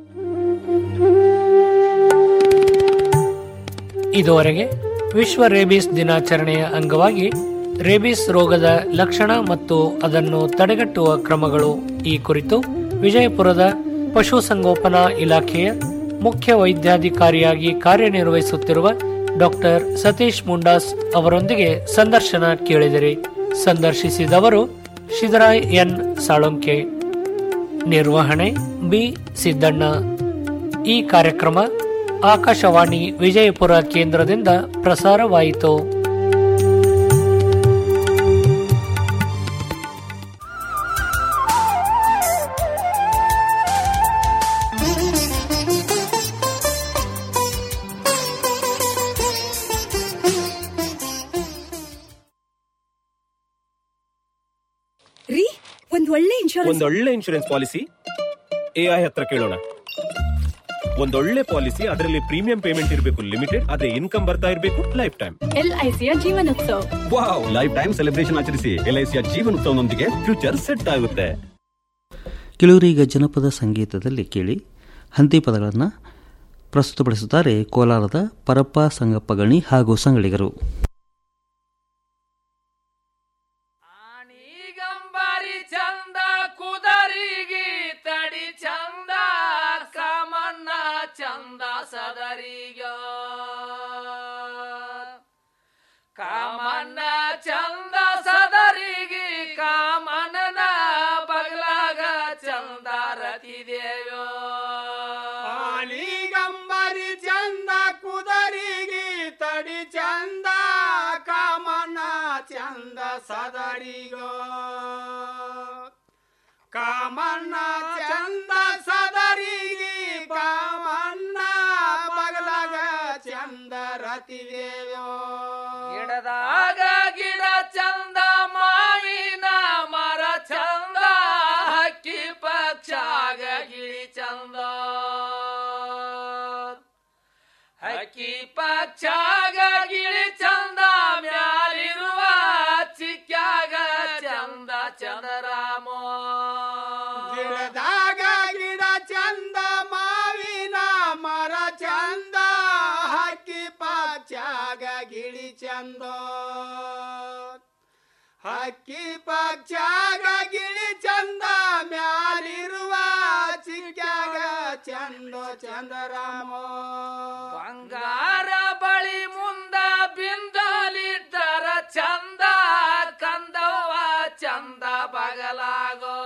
ಇದುವರೆಗೆ ವಿಶ್ವ ರೇಬಿಸ್ ದಿನಾಚರಣೆಯ ಅಂಗವಾಗಿ ರೇಬಿಸ್ ರೋಗದ ಲಕ್ಷಣ ಮತ್ತು ಅದನ್ನು ತಡೆಗಟ್ಟುವ ಕ್ರಮಗಳು ಈ ಕುರಿತು ವಿಜಯಪುರದ ಪಶುಸಂಗೋಪನಾ ಇಲಾಖೆಯ ಮುಖ್ಯ ವೈದ್ಯಾಧಿಕಾರಿಯಾಗಿ ಕಾರ್ಯನಿರ್ವಹಿಸುತ್ತಿರುವ ಡಾಕ್ಟರ್ ಸತೀಶ್ ಮುಂಡಾಸ್ ಅವರೊಂದಿಗೆ ಸಂದರ್ಶನ ಕೇಳಿದಿರಿ ಸಂದರ್ಶಿಸಿದವರು ಶಿದರಾಯ್ ಎನ್ ಸಾಳೊಂಕೆ ನಿರ್ವಹಣೆ ಬಿ ಸಿದ್ದಣ್ಣ ಈ ಕಾರ್ಯಕ್ರಮ ಆಕಾಶವಾಣಿ ವಿಜಯಪುರ ಕೇಂದ್ರದಿಂದ ಪ್ರಸಾರವಾಯಿತು ರೀ ಒಂದ್ ಒಳ್ಳೆ ಇನ್ಶೂರೆನ್ಸ್ ಒಂದೊಳ್ಳೆ ಇನ್ಶೂರೆನ್ಸ್ ಪಾಲಿಸಿ ಎಐ ಹತ್ರ ಕೇಳೋಣ ಒಂದೊಳ್ಳೆ ಪಾಲಿಸಿ ಅದರಲ್ಲಿ ಪ್ರೀಮಿಯಂ ಪೇಮೆಂಟ್ ಇರಬೇಕು ಲಿಮಿಟೆಡ್ ಅದೇ ಇನ್ಕಮ್ ಬರ್ತಾ ಇರಬೇಕು ಲೈಫ್ ಟೈಮ್ ಎಲ್ಐಸಿಯ ಜೀವನೋತ್ಸವ ವಾವ್ ಲೈಫ್ ಟೈಮ್ ಸೆಲೆಬ್ರೇಷನ್ ಆಚರಿಸಿ ಎಲ್ಐಸಿಯ ಜೀವನೋತ್ಸವನೊಂದಿಗೆ ಫ್ಯೂಚರ್ ಸೆಟ್ ಆಗುತ್ತೆ ಕೆಲವರು ಈಗ ಜನಪದ ಸಂಗೀತದಲ್ಲಿ ಕೇಳಿ ಹಂತಿ ಪದಗಳನ್ನು ಪ್ರಸ್ತುತಪಡಿಸುತ್ತಾರೆ ಕೋಲಾರದ ಪರಪ್ಪ ಸಂಗಪ್ಪ ಗಣಿ ಹಾಗೂ ಸಂಗಳಿಗರು ಬಾರಿ ಚಂದ ಕುದರಿಗೆ ತಡಿ ಚಂದ ಕಾಮಣ್ಣ ಚಂದ ಸದರಿಗ ಕಾಮಣ್ಣ ಚಂದ ಸದರಿ ಕಾಮಣ್ಣ ಚಂದ ಸದರಿಗೋ ಕಾಮಣ್ಣ ಚಂದ ಸದರಿಗೆ ಕಾಮಣ್ಣ ಬಗಲಾಗ ಚಂದ ರತಿದೇವೋ ಗಿಡದಾಗ ಗಿಡ ಚಂದ ಮಾವಿನ ಮರ ಚಂದ ಹಕ್ಕಿ ಪಕ್ಷಾಗ ಗಿಳಿ ಚಂದ ಹಕ್ಕಿ ಪಕ್ಷಾಗ ಗಿಳಿ ಚಂದ ಮ್ಯಾಲಿರುವ ಚಿಕ್ಕಾಗ ಚಂದ ಚಂದರಾಮ ಗಿಡದಾಗ ಗಿಡ ಚಂದ ಮಾವಿನ ಮರ ಚಂದ ಹಕ್ಕಿ ಪಕ್ಷಾಗ ಗಿಳಿ ಚಂದ ಹಕ್ಕಿ ಪಕ್ಷಾಗ ಗಿಳಿ ಚಂದ ಮ್ಯಾಲಿರುವ ಚಿಕ್ಕಾಗ ಚಂದ ಚಂದರಾಮ ಬಂಗಾರ ಬಳಿ ಮುಂದ ಬಿಂದಲಿದ್ದರ ಚಂದ ಕಂದವ ಚಂದ ಬಗಲಾಗೋ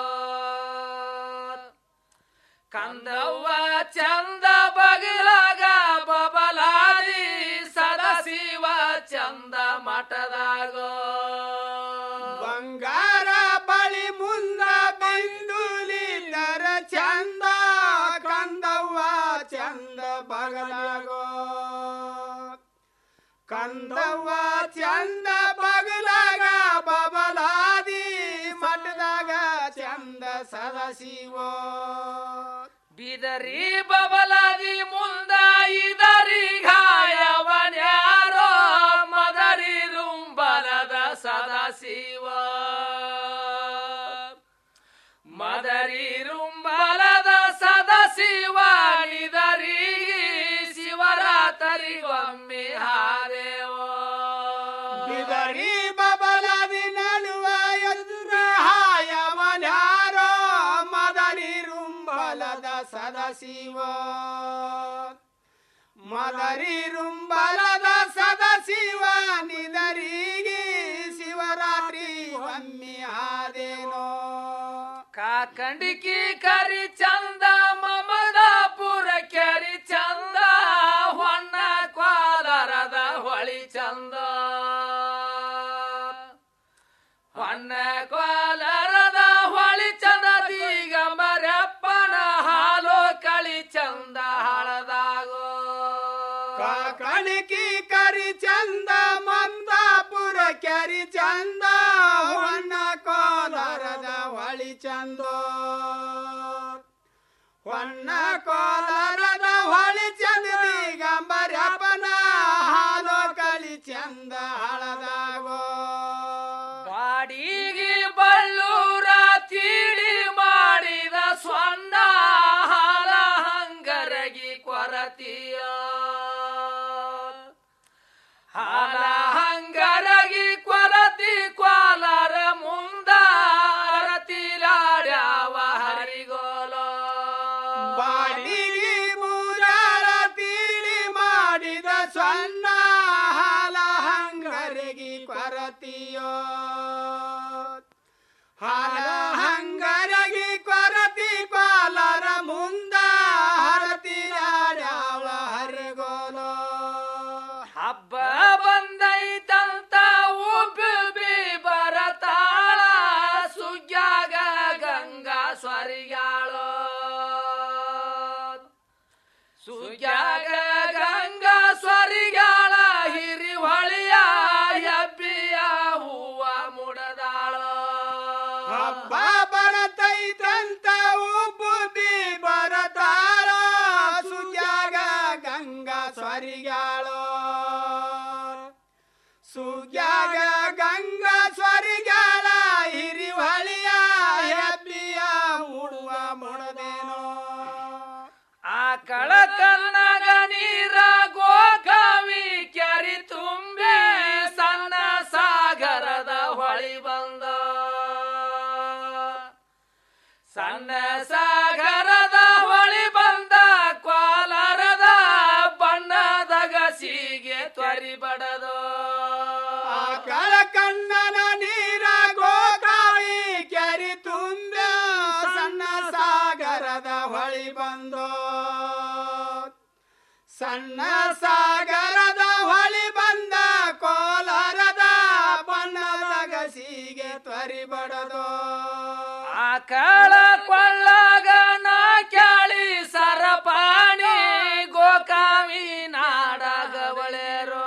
ಕಂದವ್ವ ಚಂದ ಬಗಲಾಗ ಬಬಲಾದಿ ಸದಶಿವ ಚಂದ ಮಠದಾಗೋ ಬಂಗಾರ ಬಳಿ ಮುಂದ ಬಿಂದುಲಿದ್ದರ ಚಂದ ಕಂದವ್ವ ಚಂದ ಬಗಲಾಗೋ ಕಂದವ್ವ ಚಂದ ಬಗಲಾಗ ಬಬಲಾದಿ ಮಠದಾಗ ಚಂದ ಸದಶಿವ ಬಿದರಿ ಬಬಲಾದಿ ಮುಂದ ಇದರಿ ಗಾಯವನ್ಯಾರೋ ಮದರಿ ರುಂಬಲದ ಸದಾಶಿವ ಮದರಿ ರುಂಬಲದ ಸದಾಶಿವ ನಿದರಿ ಶಿವರಾತ್ರಿ ಒಮ್ಮೆ ಹಾರೇವೋ ಬಿದರಿ ಬಬಲಾದಿ ನಡುವ ಎದುರ ಹಾಯವನ್ಯಾರೋ ಮದರಿ ರುಂಬಲದ ಸದಶಿವ ಮದರಿ ರುಂಬಲದ ಸದಶಿವ ನಿದರಿಗೆ ಶಿವರಾತ್ರಿ ಒಮ್ಮೆ ಆದೇನೋ ಕಾಕಂಡಿಕಿ ಕರಿ ಚಂದ ಮಮದಾಪುರ ಕೆರಿ ಚಂದ ಹೊನ್ನ ಕ್ವಾಲರದ ಹೊಳಿ ಚಂದ ಹೊನ್ನ ಕ್ವಾಲರದ ಹೊಳಿ ಚಂದ ದಿಗಂಬರಪ್ಪನ ಹಾಲು ಕಳಿ ಚಂದ ಹಳದಾಗೋ ಕಾಕಣಿಕಿ ಕರಿ ಚಂದ ಮಂದಾಪುರ ಕೆರಿ ಚಂದ ಹೊನ್ನ ಕೋಲಾರದ ಹೊಳಿ ಚಂದ ಹೊನ್ನ ಕೋಲಾರದ ಹೊಳಿ ಚಂದ ದಿಗಂಬರಪ್ಪನ ಹಾಲು ಕಳಿ ಚಂದ ಹಳದಾಗೋ ಬಾಡಿಗೆ ಬಳ್ಳೂರ ತಿಳಿ ಮಾಡಿದ ಸ್ವನ್ನ ಹಾಲ ಹಂಗರಗಿ ಕೊರತಿಯ ಹಾಲ ಹಂಗರಗಿ ಕೊರತಿ ಕ್ವಾಲರ ಮುಂದ ಅರತಿಲಾಡ್ಯಾವ ಹರಿಗೋಲೋ ಬಾಡಿಗೆ ಮೂರಾಳ ತಿಳಿ ಮಾಡಿದ ಸಣ್ಣ ಹಾಲ ಹಂಗರಿಗೆ ಕೊರತಿಯೋ ಹಾಲ ಹಂಗರಗಿ ಕೊರತಿ ಪಾಲರ ಮುಂದ ಹರತಿಯಾಡ್ಯಾವ ಹರಿಗೋಲೋ ಹಬ್ಬ ಬಂದೈತಂತ ಉಬ್ಬಿ ಬರತಾಳ ಸುಗ್ಯಾಗ ಗಂಗಾ ಸ್ವರಿಗಾಳೋ ಸುಗ್ಯಾಗ ಗಂಗಾ ಸ್ವರಿಗಾಳ ಹಿರಿ ಹೊಳಿಯ ಹೆಬ್ಬಿಯ ಹೂವ ಮುಡದಾಳೋ ಹಬ್ಬ ಬರತೈತಂತ ಉಬ್ಬುಬಿ ಬರತಾಳ ಸುಗ್ಯಾಗ ಗಂಗಾ ಸ್ವರಿಗಾಳೋ ಸುಗ್ಯಾಗ ಗಂಗಾ ಸ್ವರಿಗಾಳ ಹಿರಿ ಹೊಳಿಯ ಹೆಬ್ಬಿಯ ಉಡುವ ಮುಡದೇನೋ ಆಕಳ ಕನ್ನಗ ನೀರ ಗೋಕಾವಿ ಕೆರಿ ತುಂಬಿ ಸಣ್ಣ ಸಾಗರದ ಹೊಳಿ ಬಂದ ಸಣ್ಣ ಸಾಗರದ ಹೊಳಿ ಬಂದ ಕ್ವಾಲರದ ಬಣ್ಣದ ಗಸಿಗೆ ತ್ವರಿ ಬಡದು ಆಕಳ ಕಣ್ಣನ ನೀರ ಗೋಕಾವಿ ಕೆರಿ ತುಂಬ ಸಣ್ಣ ಸಾಗರದ ಹೊಳಿ ಬಂದೋ ಸಣ್ಣ ಸಾಗರದ ಹೊಳಿ ಬಂದ ಕೋಲಾರ ತರಿಬಡದು ಆಕಳ ಕೊಳ್ಳಾಗ ನಾ ಕ್ಯಾಳಿ ಸರಪಾಣಿ ಗೋಕಾವಿ ನಾಡಗವಳೆರೋ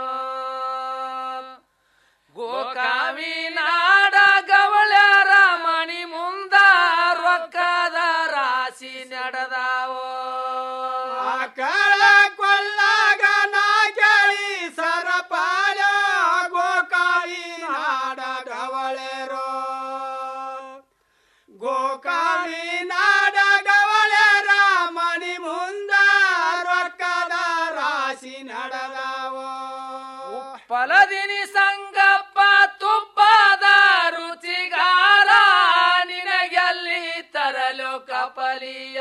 ಗೋಕಾವಿ ನಾಡಗವಳ್ಯಾರ ಮಣಿ ಮುಂದ ರೊಕ್ಕದ ರಾಶಿ ನಡೆದಾವೋ ಆಕಳ ಕೊಳ್ಳಾಗ ನಾ ಕೇಳಿ ಸರಪಾಲ ಗೋಕಾವಿ ನಾಡಗವಳೆರೋ ಗೋಕಾವಿ ನಾಡಗವಳೆರ ಮಣಿ ಮುಂದ ರೊಕ್ಕದ ರಾಶಿ ನಡೆದಾವೋ ಫಲದಿನಿ ಸಂಗಪ್ಪ ತುಪ್ಪದ ರುಚಿಗಾರ ನಿನಗೆಲ್ಲಿ ತರಲು ಕಪಲಿಯ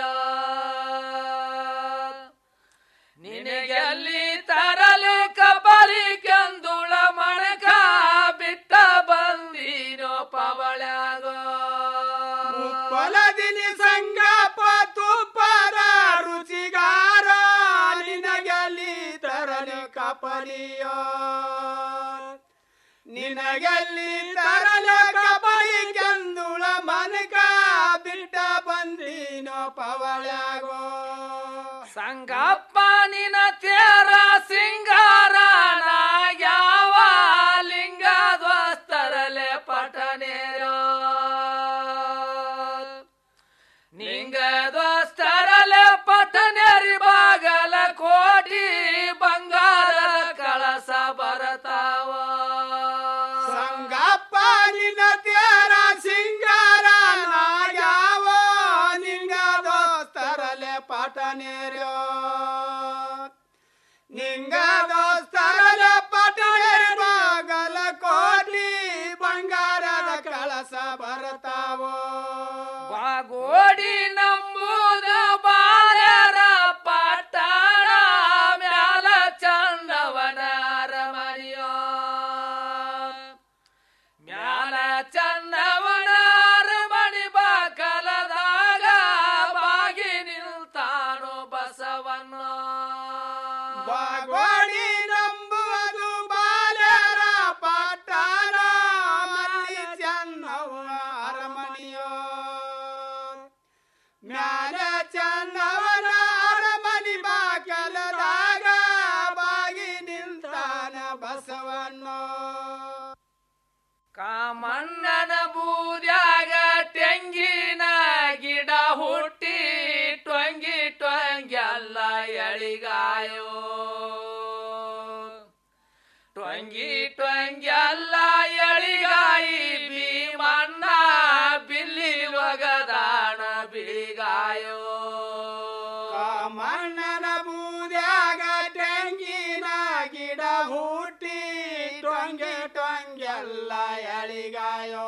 ನಿನಗೆಲ್ಲಿ ತರಲು ಕಪಲಿ ಕಂದುಳ ಮಣಕ ಬಿಟ್ಟ ಬಂದಿನೋ ಪವಳಾಗೋ ಫಲದಿನಿ ಸಂಗಪ್ಪ ತುಪ್ಪದ ರುಚಿಗಾರ ನಿನಗಲ್ಲಿ ತರಲು ಕಪಲಿಯೋ ನಿನಗಲ್ಲಿ ತರಲು ಕಪಲಿ ಕಂದುಳ ಮನಕ ಬಿಟ್ಟ ಬಂದಿನೋ ಪವಳಾಗೋ ಸಂಗಪ್ಪ ನಿನ ತೇರ ಸಿಂಗಾರ ಯಾವ ಲಿಂಗ ದ್ವಸ್ತರಲೆ ಪಟನೇರೋ ನಿಂಗ ದ್ವಸ್ತರಲೆ ಪಟನೇರಿ ಬಾಗಲ ಕೋಟಿ ಬಂಗಾರ ಕಳಸ ಬರತಾವ ಸಂಗಪ್ಪ ನಿನ್ನ ತೇರ ಸಿಂಗಾರ ಯಾವ ನಿಂಗ ದೋಸ್ತರಲೆ ಪಟನೇರ್ಯೋ ನಿಂಗ ದೋಸ್ತರಲೆ ಪಟನೇರಿ ಬಾಗಲ ಕೋಟಿ ಬಂಗಾರದ ಕಳಸ ಬರ್ತಾವೋ ಬಾಗೋಡಿ ನಂಬುದ ಬಾಲರ ಪಟ್ಟಣ ಮ್ಯಾಲ ಚಂದವನ ಅರಮನೆಯೋ ಮ್ಯಾಲ ಚಂದವನ ಅರಮನೆ ಬಾಕಲದಾಗ ಬಾಗಿ ನಿಲ್ತಾನೋ ಬಸವನ್ನ ಬಾಗೋಡಿ ನಂಬುವುದು ಬಾಲರ ಪಟ್ಟಣ ಮಲ್ಲಿ ಚನ್ನವ್ವ ಅರಮನೆಯೋ ಮ್ಯಾಲ ಚನ್ನವನ ಅರಮನಿ ಬಾಕಲದಾಗ ಬಾಗಿ ನಿಲ್ತಾನ ಬಸವನ್ನೋ ಕಾಮಣ್ಣನ ಬೂದ್ಯಾಗ ತೆಂಗಿನ ಗಿಡ ಹುಟ್ಟಿ ಟೊಂಗಿ ಟೊಂಗಿ ಅಲ್ಲ ಎಳಿಗಾಯೋ ಟೊಂಗಿ ಟೊಂಗಿ ಅಲ್ಲ ಎಳಿಗಾಯಿ ಭೀಮಣ್ಣ ಬಿಲ್ಲಿ ಒಗದಾಣ ಬಿಳಿಗಾಯೋ ಕಾಮಣ್ಣನ ಬೂದ್ಯಾಗ ತೆಂಗಿನ ಗಿಡ ಹುಟ್ಟಿ ಟೊಂಗೆ ಟೊಂಗೆಲ್ಲ ಎಳಿಗಾಯೋ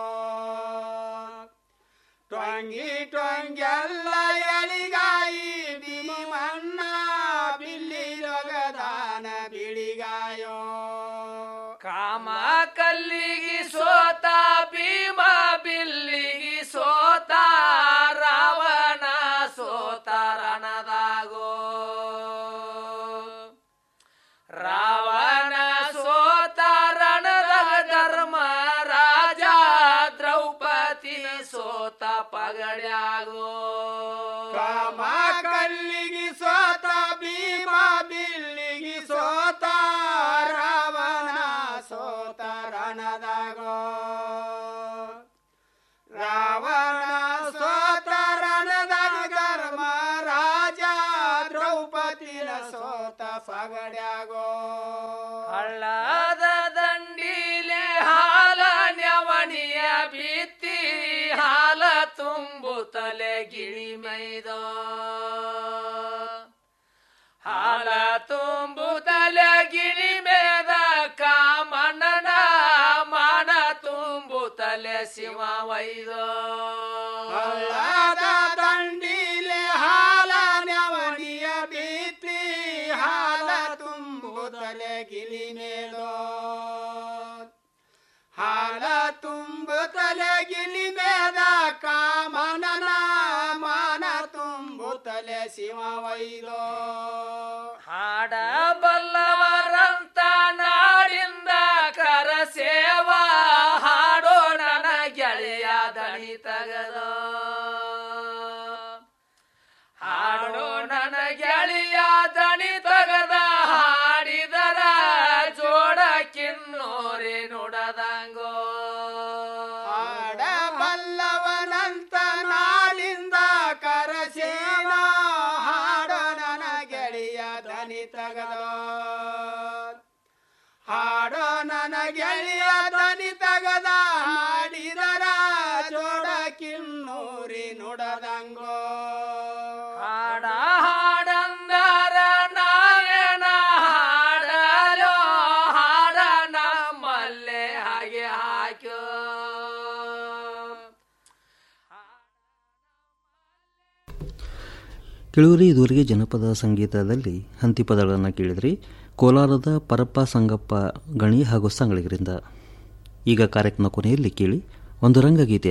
ಟೊಂಗಿ ಟೊಂಗೆಲ್ಲ ಎಳಿಗಾಯಿ ಭೀಮಣ್ಣ ಬಿಲ್ಲಿ ಲೊಗದಾನ ಬಿಳಿಗಾಯೋ ಕಾಮ ಕಲ್ಲಿಗಿ ಸೋತ ಭೀಮ ಬಿಲ್ಲಿಗಿ ಸೋತ ರಾವಣ ಸೋತ ರಣದಾಗೋ ರಾವಣ ಸೋತ ರಣದಾಗ ಧರ್ಮ ರಾಜ ದ್ರೌಪದಿ ಸೋತ ಪಗಡ್ಯಾಗೋ ಕಾಮ ಕಲ್ಲಿಗಿ ಸೋತ ಭೀಮ ಬಿಲ್ಲಿಗಿ ಸೋತ ರಾವಣ ಸೋತ ರಣದಾಗೋ ರಾವಣ ಸೋತ ರಣದಾಗ ಧರ್ಮ ರಾಜ ದ್ರೌಪದಿನ ಸೋತ ಪಗಡ್ಯಾಗೋ ಹಳ್ಳದ ದಂಡಿಲೆ ಹಾಲ ನೆವಣಿಯ ಬಿತ್ತಿ ಹಾಲ ತುಂಬುತ್ತಲೆ ಗಿಳಿ ಮೈದ ಹಾಲ ತುಂಬುತ್ತಲೆ ಗಿಳಿ ಮೇದ ಕಾಮಣ್ಣನ ಮಾನ ತುಂಬುತ್ತಲೆ ಶಿವ ವೈದ ಹಳ್ಳದ ದಂಡಿಲೆ ಹಾಲ ನೆವಣಿಯ ಬೀತಿ ಹಾಲ ತುಂಬುತ್ತಲೆ ಗಿಲಿ ಮೇಲೋ ಹಾಲ ತುಂಬುತ್ತಲೆ ಗಿಲಿ ಮೇದ ಕಾಮನನ ಮಾನ ತುಂಬುತ್ತಲೆ ಶಿವ ವೈದೋ ಹಾಡ ಬಲ್ಲವರಂತ ನಾಡಿಂದ ಕರಸೇವ ಹಾಡೋ ನನ್ನ ಗೆಳೆಯ ನುಡದಂಗೋ ಹಾಡ ಹಾಡಂದರ ನಾವೇನ ಹಾಡಲೋ ಹಾಡ ನಮ್ಮಲ್ಲೇ ಹಾಗೆ ಹಾಕ್ಯೋ ಕಿಳೂರಿ ಇದುವರೆಗೆ ಜನಪದ ಸಂಗೀತದಲ್ಲಿ ಹಂತಿ ಪದಗಳನ್ನು ಕೇಳಿದ್ರಿ ಕೋಲಾರದ ಪರಪ್ಪ ಸಂಗಪ್ಪ ಗಣಿ ಹಾಗೂ ಸಂಗಳಿಗರಿಂದ ಈಗ ಕಾರ್ಯಕ್ರಮ ಕೊನೆಯಲ್ಲಿ ಕೇಳಿ ಒಂದು ರಂಗಗೀತೆ